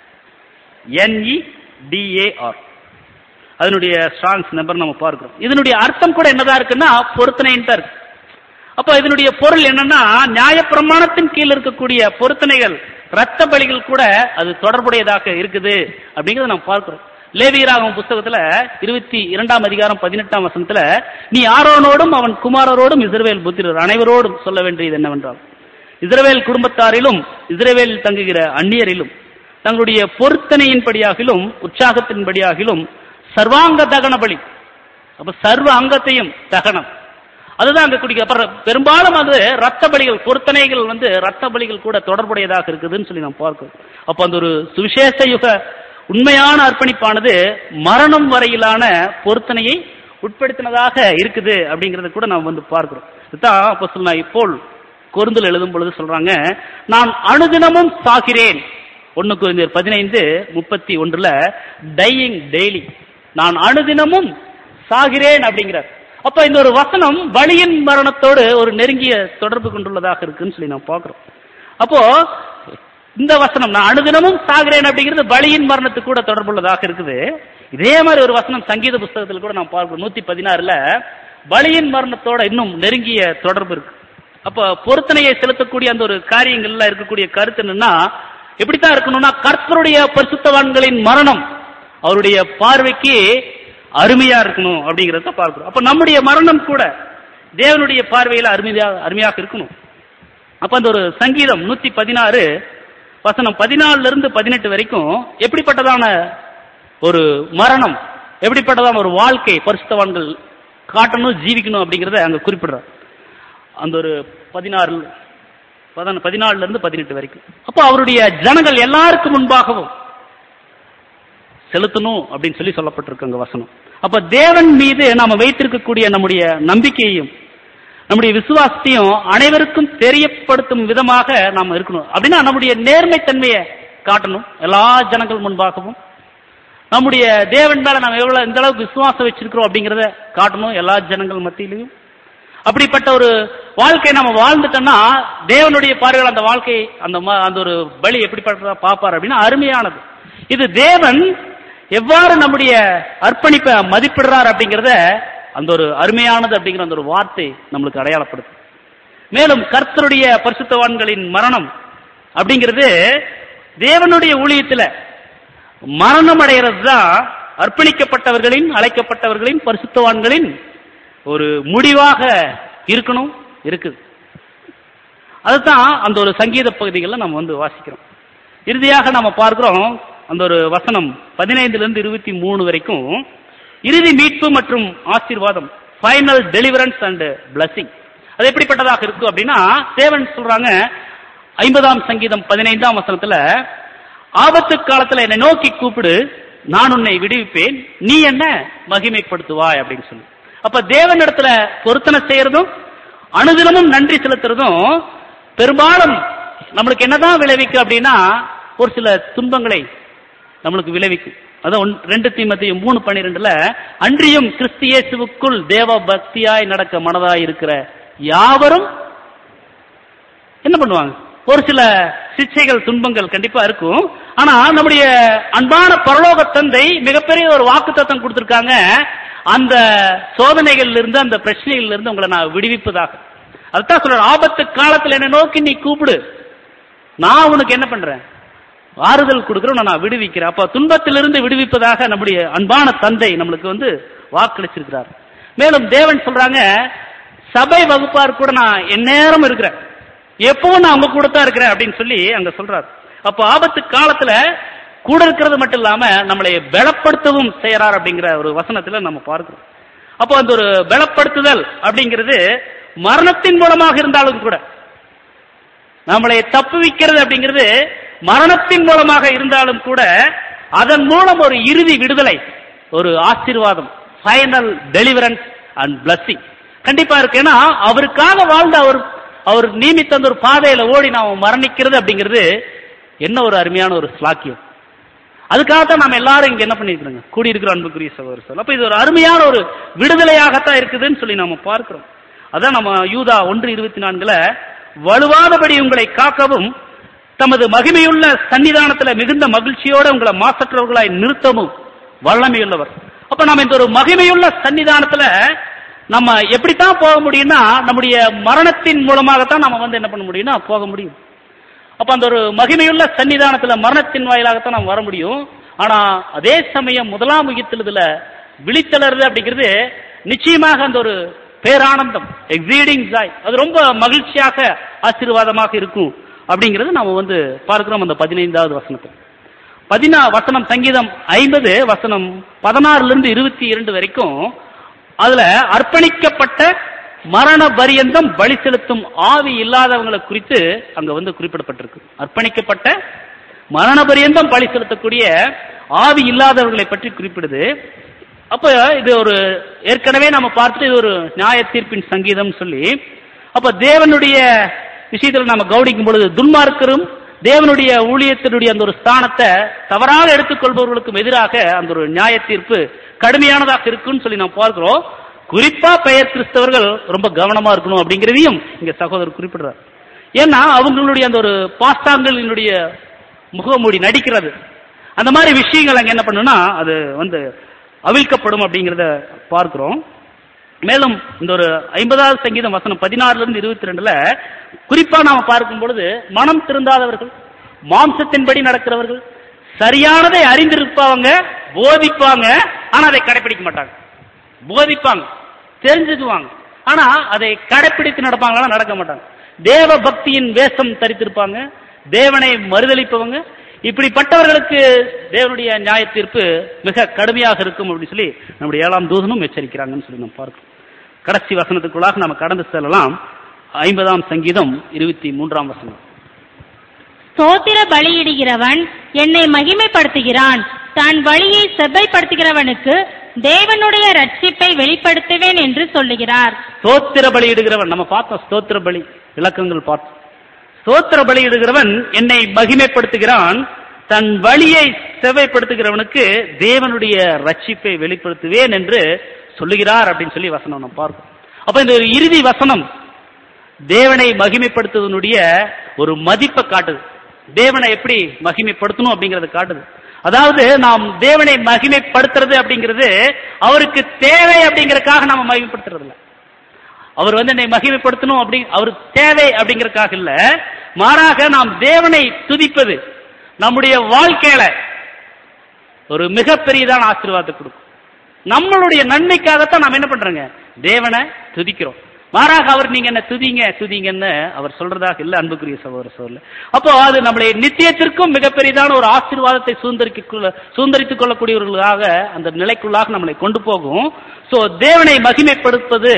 என்இ டிஏஆர் அதனுடைய ஸ்ட்ராங்ஸ் நம்பர் நம்ம பார்க்கிறோம் இதனுடைய அர்த்தம் கூட என்னதா இருக்குன்னா பொருத்தனைன்னு இருக்கு அப்ப இதனுடைய பொருள் என்னன்னா நியாயப்பிரமாணத்தின் கீழ் இருக்கக்கூடிய பொருத்தனைகள் ரத்த பலிகள் கூட அது தொடர்புடையதாக இருக்குது அப்படிங்கறத நம்ம பார்க்கிறோம் லேவியராகும் புஸ்தகத்துல இருபத்தி இரண்டாம் அதிகாரம் பதினெட்டாம் வசனத்துல நீ ஆரோனோடும் அவன் குமாரரோடும் இஸ்ரவேல் புத்திரர் அனைவரோடும் சொல்ல வேண்டியது என்னவென்றால் இஸ்ரவேல் குடும்பத்தாரிலும் இஸ்ரவேலில் தங்குகிற அந்நியரிலும் தங்களுடைய பொருத்தனையின்படியாகிலும் உற்சாகத்தின்படியாகிலும் சர்வாங்க தகன பலி அப்ப சர்வ அங்கத்தையும் தகனம் அதுதான் அங்க குடிக்க அப்புறம் பெரும்பாலும் அது ரத்த பலிகள் பொருத்தனைகள் வந்து ரத்த பலிகள் கூட தொடர்புடையதாக இருக்குதுன்னு சொல்லி நாம் பார்க்கிறோம் அப்ப அந்த ஒரு சுவிசேஷ யுக உண்மையான அர்ப்பணிப்பானது மரணம் வரையிலான பொருத்தனையை உட்படுத்தினதாக இருக்குது அப்படிங்கறத கூட நாம் வந்து பார்க்கிறோம் இதுதான் அப்போ சொல்ல இப்போல் கொருந்தல் எழுதும் பொழுது சொல்றாங்க நான் அனுதினமும் சாகிறேன் ஒன்னு குறிந்தர் பதினைந்து முப்பத்தி ஒன்றுல டையிங் டெய்லி நான் அனுதினமும் சாகிறேன் அப்படிங்கிறார் அப்ப இந்த ஒரு வசனம் பலியின் மரணத்தோடு ஒரு நெருங்கிய தொடர்பு கொண்டுள்ளதாக இருக்குன்னு சொல்லி நான் பார்க்கிறோம் அப்போ இந்த வசனம் நான் அனுதினமும் சாகிறேன் அப்படிங்கிறது பலியின் மரணத்துக்கு கூட தொடர்புள்ளதாக இருக்குது இதே மாதிரி ஒரு வசனம் சங்கீத புஸ்தகத்தில் கூட நான் பார்க்கிறோம் நூத்தி பதினாறுல பலியின் மரணத்தோட இன்னும் நெருங்கிய தொடர்பு இருக்கு அப்ப பொருத்தனையை செலுத்தக்கூடிய அந்த ஒரு காரியங்கள்ல இருக்கக்கூடிய கருத்து என்னன்னா எப்படித்தான் இருக்கணும்னா கர்த்தருடைய பரிசுத்தவான்களின் மரணம் அவருடைய பார்வைக்கு அருமையா இருக்கணும் அப்படிங்கறத பார்க்கிறோம் அப்ப நம்முடைய மரணம் கூட தேவனுடைய பார்வையில அருமையா அருமையாக இருக்கணும் அப்ப அந்த ஒரு சங்கீதம் நூத்தி பதினாறு வசனம் பதினாலுல இருந்து பதினெட்டு வரைக்கும் எப்படிப்பட்டதான ஒரு மரணம் எப்படிப்பட்டதான ஒரு வாழ்க்கை பரிசுத்தவான்கள் காட்டணும் ஜீவிக்கணும் அப்படிங்கறத அங்க குறிப்பிடுறார் அந்த ஒரு பதினாறு பதின- பதினாலுல இருந்து பதினெட்டு வரைக்கும் அப்போ அவருடைய ஜனங்கள் எல்லாருக்கும் முன்பாகவும் செலுத்தணும் அப்படின்னு சொல்லி சொல்லப்பட்டிருக்கு அங்க வசனம் அப்ப தேவன் மீது நாம வைத்திருக்கக்கூடிய நம்முடைய நம்பிக்கையையும் நம்முடைய விசுவாசத்தையும் அனைவருக்கும் தெரியப்படுத்தும் விதமாக நாம இருக்கணும் அப்படின்னா நம்முடைய நேர்மைத்தன்மையை காட்டணும் எல்லா ஜனங்கள் முன்பாகவும் நம்முடைய தேவன் மேல நம்ம எவ்வளவு இந்த அளவுக்கு விசுவாசம் வச்சிருக்கிறோம் அப்படிங்கறத காட்டணும் எல்லா ஜனங்கள் மத்தியிலையும் அப்படிப்பட்ட ஒரு வாழ்க்கை நம்ம வாழ்ந்துட்டோம்னா தேவனுடைய பார்வையில் அந்த வாழ்க்கை அந்த ம- அந்த ஒரு பலி எப்படிப்பட்டதா பார்ப்பார் அப்படின்னா அருமையானது இது தேவன் எவ்வாறு நம்முடைய அர்ப்பணிப்பை மதிப்பிடுறார் அப்படிங்கறத அந்த ஒரு அருமையானது அப்படிங்கிற அந்த ஒரு வார்த்தை நம்மளுக்கு அடையாளப்படுது மேலும் கர்த்தருடைய பரிசுத்தவான்களின் மரணம் அப்படிங்கிறது தேவனுடைய ஊழியத்துல மரணம் அடைகிறது தான் அர்ப்பணிக்கப்பட்டவர்களின் அழைக்கப்பட்டவர்களின் பரிசுத்தவான்களின் ஒரு முடிவாக இருக்கணும் இருக்குது அதுதான் அந்த ஒரு சங்கீத பகுதிகளில் நம்ம வந்து வாசிக்கிறோம் இறுதியாக நம்ம பார்க்கிறோம் அந்த ஒரு வசனம் பதினைந்துல இருந்து இருபத்தி மூணு வரைக்கும் இறுதி மீட்பு மற்றும் ஆசீர்வாதம் ஃபைனல் டெலிவரன்ஸ் அண்ட் பிளஸிங் அது எப்படிப்பட்டதாக இருக்கும் அப்படின்னா தேவன் சொல்றாங்க ஐம்பதாம் சங்கீதம் பதினைந்தாம் வசனத்துல ஆபத்து காலத்துல என்னை நோக்கி கூப்பிடு நான் உன்னை விடுவிப்பேன் நீ என்ன மகிமைப்படுத்துவாய் அப்படின்னு சொல்லி அப்ப தேவனிடத்துல பொருத்தனை செய்யறதும் அனுதினமும் நன்றி செலுத்துறதும் பெரும்பாலும் நம்மளுக்கு என்னதான் விளைவிக்கும் அப்படின்னா ஒரு சில துன்பங்களை நம்மளுக்கு விளைவிக்கும் அதான் ஒன்- ரெண்டு தீமத்தையும் மூணு பன்னிரெண்டுல அன்றியும் கிறிஸ்து இயேசுவுக்குள் தேவ பக்தியாய் நடக்க மனதாய் இருக்கிற யாவரும் என்ன பண்ணுவாங்க ஒரு சில சிக்ஷைகள் துன்பங்கள் கண்டிப்பா இருக்கும் ஆனா நம்முடைய அன்பான பரலோக தந்தை மிகப்பெரிய ஒரு வாக்கு தத்தம் கொடுத்திருக்காங்க அந்த சோதனைகள்ல இருந்து அந்த பிரச்சனைகள்ல இருந்து உங்களை நான் விடுவிப்பதாக அதுதான் சொல்றேன் ஆபத்து காலத்துல என்ன நோக்கி நீ கூப்பிடு நான் உனக்கு என்ன பண்றேன் ஆறுதல் கொடுக்கிறேன் உன்னை நான் விடுவிக்கிறேன் அப்ப துன்பத்திலிருந்து விடுவிப்பதாக நம்முடைய அன்பான தந்தை நம்மளுக்கு வந்து வாக்களிச்சிருக்கிறார் மேலும் தேவன் சொல்றாங்க சபை வகுப்பார் கூட நான் எந்நேரம் இருக்கிறேன் எப்பவும் நான் உங்க கூட தான் இருக்கிறேன் அப்படின்னு சொல்லி அங்க சொல்றார் அப்ப ஆபத்து காலத்துல கூட இருக்கிறது மட்டும் இல்லாம நம்மளை பலப்படுத்தவும் செய்யறார் அப்படிங்கிற ஒரு வசனத்துல நம்ம பார்க்கிறோம் அப்போ அந்த ஒரு பலப்படுத்துதல் அப்படிங்கிறது மரணத்தின் மூலமாக இருந்தாலும் கூட நம்மளை தப்புவிக்கிறது அப்படிங்கிறது மரணத்தின் மூலமாக இருந்தாலும் கூட அதன் மூலம் ஒரு இறுதி விடுதலை ஒரு ஆசீர்வாதம் ஃபைனல் டெலிவரன்ஸ் அண்ட் blessing கண்டிப்பா இருக்கு ஏன்னா அவருக்காக வாழ்ந்த அவர் அவர் நியமித்த அந்த ஒரு பாதையில ஓடி நாம் மரணிக்கிறது அப்படிங்கிறது என்ன ஒரு அருமையான ஒரு ஸ்லாக்கியம் அதுக்காகத்தான் நம்ம எல்லாரும் இங்க என்ன பண்ணிருக்கிறோங்க கூடியிருக்கிற அன்புக்குரிய சகோதர சொல் அப்ப இது ஒரு அருமையான ஒரு விடுதலையாகத்தான் இருக்குதுன்னு சொல்லி நம்ம பார்க்கிறோம் அதான் நம்ம யூதா ஒன்று இருபத்தி நான்குல வலுவாதபடி உங்களை காக்கவும் தமது மகிமையுள்ள சன்னிதானத்துல மிகுந்த மகிழ்ச்சியோட உங்களை மாசற்றவர்களாய் நிறுத்தவும் வல்லமையுள்ளவர் அப்ப நம்ம இந்த ஒரு மகிமையுள்ள சன்னிதானத்துல நம்ம எப்படித்தான் போக முடியும்னா நம்முடைய மரணத்தின் மூலமாகத்தான் நம்ம வந்து என்ன பண்ண முடியும்னா போக முடியும் அப்ப அந்த ஒரு மகிமையுள்ள சன்னிதானத்துல மரணத்தின் வாயிலாகத்தான் நாம் வர முடியும் ஆனா அதே சமயம் முதலாம் யுகத்திலுதுல விழித்தளர்றது அப்படிங்கிறது நிச்சயமாக அந்த ஒரு பேரானந்தம் எக்ஸீடிங் ஜாய் அது ரொம்ப மகிழ்ச்சியாக ஆசீர்வாதமாக இருக்கும் அப்படிங்கிறது நாம வந்து பார்க்கிறோம் அந்த பதினைந்தாவது வசனத்தில் பதினா வசனம் சங்கீதம் ஐம்பது வசனம் பதினாறுல இருந்து இருபத்தி இரண்டு வரைக்கும் அதுல அர்ப்பணிக்கப்பட்ட மரண பரியந்தம் பலி செலுத்தும் ஆவி இல்லாதவங்களை குறித்து அங்க வந்து குறிப்பிடப்பட்டிருக்கு அர்ப்பணிக்கப்பட்ட மரண பரியந்தம் பலி செலுத்தக்கூடிய ஆவி இல்லாதவர்களை பற்றி குறிப்பிடுது அப்ப இது ஒரு ஏற்கனவே நம்ம பார்த்துட்டு இது ஒரு நியாய தீர்ப்பின் சங்கீதம் சொல்லி அப்ப தேவனுடைய விஷயத்தில் நாம கவனிக்கும் பொழுது துன்மார்க்கரும் தேவனுடைய ஊழியத்தினுடைய அந்த ஒரு ஸ்தானத்தை தவறாக எடுத்துக்கொள்பவர்களுக்கும் எதிராக அந்த ஒரு நியாய தீர்ப்பு கடுமையானதாக இருக்குன்னு சொல்லி நாம் பார்க்கிறோம் குறிப்பா பெயர் கிறிஸ்தவர்கள் ரொம்ப கவனமா இருக்கணும் அப்படிங்கிறதையும் இங்க சகோதரர் குறிப்பிடுறார் ஏன்னா அவங்களுடைய அந்த ஒரு பாஸ்தாங்களினுடைய முகமூடி நடிக்கிறது அந்த மாதிரி விஷயங்கள் அங்க என்ன பண்ணுன்னா அது வந்து அவிழ்க்கப்படும் அப்படிங்கிறத பார்க்கிறோம் மேலும் இந்த ஒரு ஐம்பதாவது சங்கீதம் வசனம் பதினாறுல இருந்து இருபத்தி ரெண்டுல குறிப்பா நாம பார்க்கும் பொழுது மனம் திருந்தாதவர்கள் மாம்சத்தின்படி நடக்கிறவர்கள் சரியானதை அறிந்திருப்பவங்க போதிப்பாங்க ஆனா அதை கடைபிடிக்க மாட்டாங்க போதிப்பாங்க தெரிஞ்சுக்குவாங்க ஆனா அதை கடைபிடித்து நடப்பாங்களா நடக்க மாட்டாங்க தேவ பக்தியின் வேஷம் தரித்திருப்பாங்க தேவனை மறுதளிப்பவங்க இப்படிப்பட்டவர்களுக்கு தேவனுடைய நியாய தீர்ப்பு மிக கடுமையாக இருக்கும் அப்படின்னு சொல்லி நம்முடைய ஏழாம் தூதனும் எச்சரிக்கிறாங்கன்னு சொல்லி நம்ம பார்க்கிறோம் கடைசி வசனத்துக்குள்ளாக நம்ம கடந்து செல்லலாம் ஐம்பதாம் சங்கீதம் இருபத்தி மூன்றாம் வசனம் ஸ்தோத்திர பலியிடுகிறவன் என்னை மகிமைப்படுத்துகிறான் தன் வழியை செவ்வைப்படுத்துகிறவனுக்கு தேவனுடைய ரட்சிப்பை வெளிப்படுத்துவேன் என்று சொல்லுகிறார் ஸ்தோத்திர பலியிடுகிறவன் நம்ம பார்த்தோம் ஸ்தோத்திர பலி விளக்கங்கள் பார்த்தோம் ஸ்தோத்திர பலியிடுகிறவன் என்னை மகிமைப்படுத்துகிறான் தன் வழியை செவ்வைப்படுத்துகிறவனுக்கு தேவனுடைய ரட்சிப்பை வெளிப்படுத்துவேன் என்று சொல்லுகிறார் அப்படின்னு சொல்லி வசனம் நம்ம பார்க்கிறோம் அப்ப இந்த ஒரு இறுதி வசனம் தேவனை மகிமைப்படுத்துவதனுடைய ஒரு மதிப்பை காட்டுது தேவனை எப்படி மகிமைப்படுத்தணும் அப்படிங்கறது காட்டுது அதாவது நாம் தேவனை மகிமைப்படுத்துறது அப்படிங்கிறது அவருக்கு தேவை அப்படிங்கறதுக்காக நாம மகிமைப்படுத்துறது இல்ல அவர் வந்து என்னை மகிமைப்படுத்தணும் அப்படி அவர் தேவை அப்படிங்கறதுக்காக இல்ல மாறாக நாம் தேவனை துதிப்பது நம்முடைய வாழ்க்கையில ஒரு மிகப்பெரியதான ஆசீர்வாதத்தை கொடுக்கும் நம்மளுடைய நன்மைக்காகத்தான் நாம் என்ன பண்றோங்க தேவனை துதிக்கிறோம் மாறாக அவர் நீங்க என்ன துதிங்க துதிங்கன்னு அவர் சொல்றதாக இல்ல அன்புக்குரிய சகோதர சோழ அப்போ அது நம்மளை நித்தியத்திற்கும் மிகப்பெரியதான ஒரு ஆசீர்வாதத்தை சுதந்திரிக்க சுதந்திரித்துக் கொள்ளக்கூடியவர்களாக அந்த நிலைக்குள்ளாக நம்மளை கொண்டு போகும் சோ தேவனை மகிமைப்படுத்துவது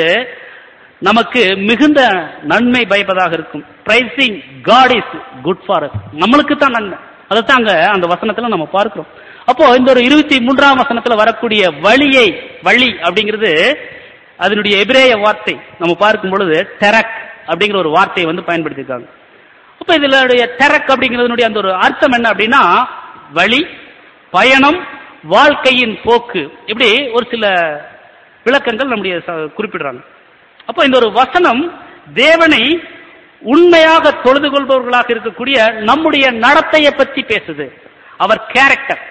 நமக்கு மிகுந்த நன்மை பயப்பதாக இருக்கும் praising God is good for us நம்மளுக்கு தான் நன்மை அதைத்தான் அங்க அந்த வசனத்துல நம்ம பார்க்கிறோம் அப்போ இந்த ஒரு இருபத்தி மூன்றாம் வசனத்துல வரக்கூடிய வழியை வழி அப்படிங்கிறது அதனுடைய எபிரேய வார்த்தை நம்ம பார்க்கும் பொழுது டெரக் அப்படிங்கிற ஒரு வார்த்தையை வந்து பயன்படுத்தியிருக்காங்க அப்ப இதுல டெரக் அப்படிங்கிறதுனுடைய அந்த ஒரு அர்த்தம் என்ன அப்படின்னா வழி பயணம் வாழ்க்கையின் போக்கு இப்படி ஒரு சில விளக்கங்கள் நம்முடைய ச- குறிப்பிடுறாங்க அப்ப இந்த ஒரு வசனம் தேவனை உண்மையாக தொழுது கொள்பவர்களாக இருக்கக்கூடிய நம்முடைய நடத்தையை பற்றி பேசுது அவர் கேரக்டர்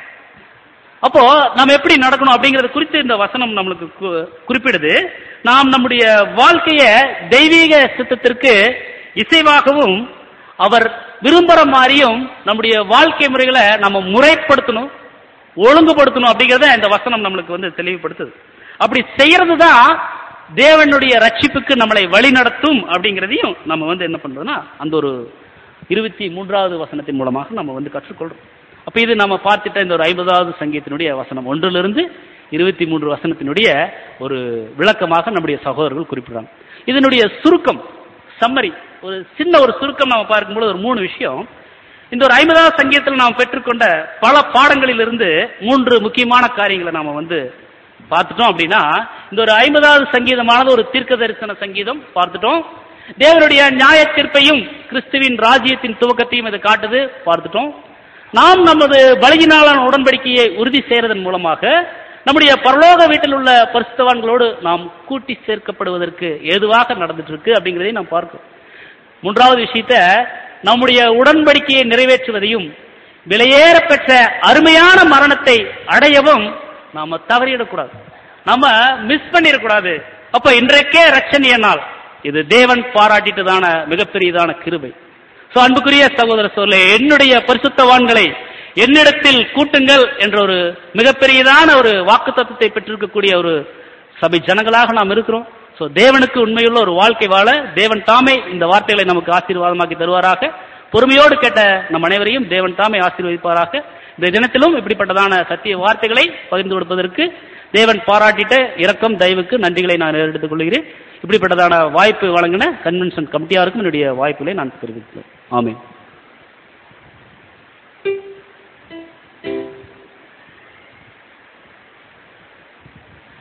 அப்போ நாம் எப்படி நடக்கணும் அப்படிங்கறது குறித்து இந்த வசனம் நம்மளுக்கு கு- குறிப்பிடுது நாம் நம்முடைய வாழ்க்கைய தெய்வீக சித்தத்திற்கு இசைவாகவும் அவர் விரும்புற மாதிரியும் நம்முடைய வாழ்க்கை முறைகளை நம்ம முறைப்படுத்தணும் ஒழுங்குபடுத்தணும் அப்படிங்கறத இந்த வசனம் நம்மளுக்கு வந்து தெளிவுபடுத்துது அப்படி செய்யறது தான் தேவனுடைய ரட்சிப்புக்கு நம்மளை வழி நடத்தும் அப்படிங்கிறதையும் நம்ம வந்து என்ன பண்றோம்னா அந்த ஒரு இருபத்தி மூன்றாவது வசனத்தின் மூலமாக நம்ம வந்து கற்றுக்கொள்றோம் அப்ப இது நம்ம பார்த்துட்ட இந்த ஒரு ஐம்பதாவது சங்கீதத்தினுடைய வசனம் ஒன்றிலிருந்து இருபத்தி மூன்று வசனத்தினுடைய ஒரு விளக்கமாக நம்முடைய சகோதரர்கள் குறிப்பிடுறாங்க இதனுடைய சுருக்கம் சம்மரி ஒரு சின்ன ஒரு சுருக்கம் நம்ம பார்க்கும்போது ஒரு மூணு விஷயம் இந்த ஒரு ஐம்பதாவது சங்கீதத்தில் நாம் பெற்றுக்கொண்ட பல பாடங்களிலிருந்து மூன்று முக்கியமான காரியங்களை நாம வந்து பார்த்துட்டோம் அப்படின்னா இந்த ஒரு ஐம்பதாவது சங்கீதமானது ஒரு தீர்க்க தரிசன சங்கீதம் பார்த்துட்டோம் தேவனுடைய நியாய தீர்ப்பையும் கிறிஸ்துவின் ராஜ்யத்தின் துவக்கத்தையும் இது காட்டுது பார்த்துட்டோம் நாம் நமது பலகினாலான உடன்படிக்கையை உறுதி செய்யறதன் மூலமாக நம்முடைய பரலோக வீட்டில் உள்ள பரிசுத்தவான்களோடு நாம் கூட்டி சேர்க்கப்படுவதற்கு ஏதுவாக நடந்துட்டு இருக்கு அப்படிங்கிறதையும் நாம் பார்க்கிறோம் மூன்றாவது விஷயத்த நம்முடைய உடன்படிக்கையை நிறைவேற்றுவதையும் விலையேற பெற்ற அருமையான மரணத்தை அடையவும் நாம தவறிடக்கூடாது நம்ம மிஸ் பண்ணிடக்கூடாது அப்ப இன்றைக்கே ரட்சணிய நாள் இது தேவன் பாராட்டிட்டதான மிகப்பெரியதான கிருபை சோ அன்புக்குரிய சகோதர சொல்ல என்னுடைய பரிசுத்தவான்களை என்னிடத்தில் கூட்டுங்கள் என்ற ஒரு மிகப்பெரியதான ஒரு வாக்குத்தத்தத்தை பெற்றிருக்கக்கூடிய ஒரு சபை ஜனங்களாக நாம் இருக்கிறோம் சோ தேவனுக்கு உண்மையுள்ள ஒரு வாழ்க்கை வாழ தேவன் தாமே இந்த வார்த்தைகளை நமக்கு ஆசீர்வாதமாக்கி தருவாராக பொறுமையோடு கேட்ட நம் அனைவரையும் தேவன் தாமே ஆசீர்வதிப்பாராக இந்த தினத்திலும் இப்படிப்பட்டதான சத்திய வார்த்தைகளை பகிர்ந்து கொடுப்பதற்கு தேவன் பாராட்டிட்ட இரக்கம் தயவுக்கு நன்றிகளை நான் எடுத்துக் கொள்கிறேன் இப்படிப்பட்டதான வாய்ப்பு வழங்கின கன்வென்ஷன் கமிட்டியாருக்கும் என்னுடைய வாய்ப்புகளை நான் தெரிவிக்கிறேன் ஆமென்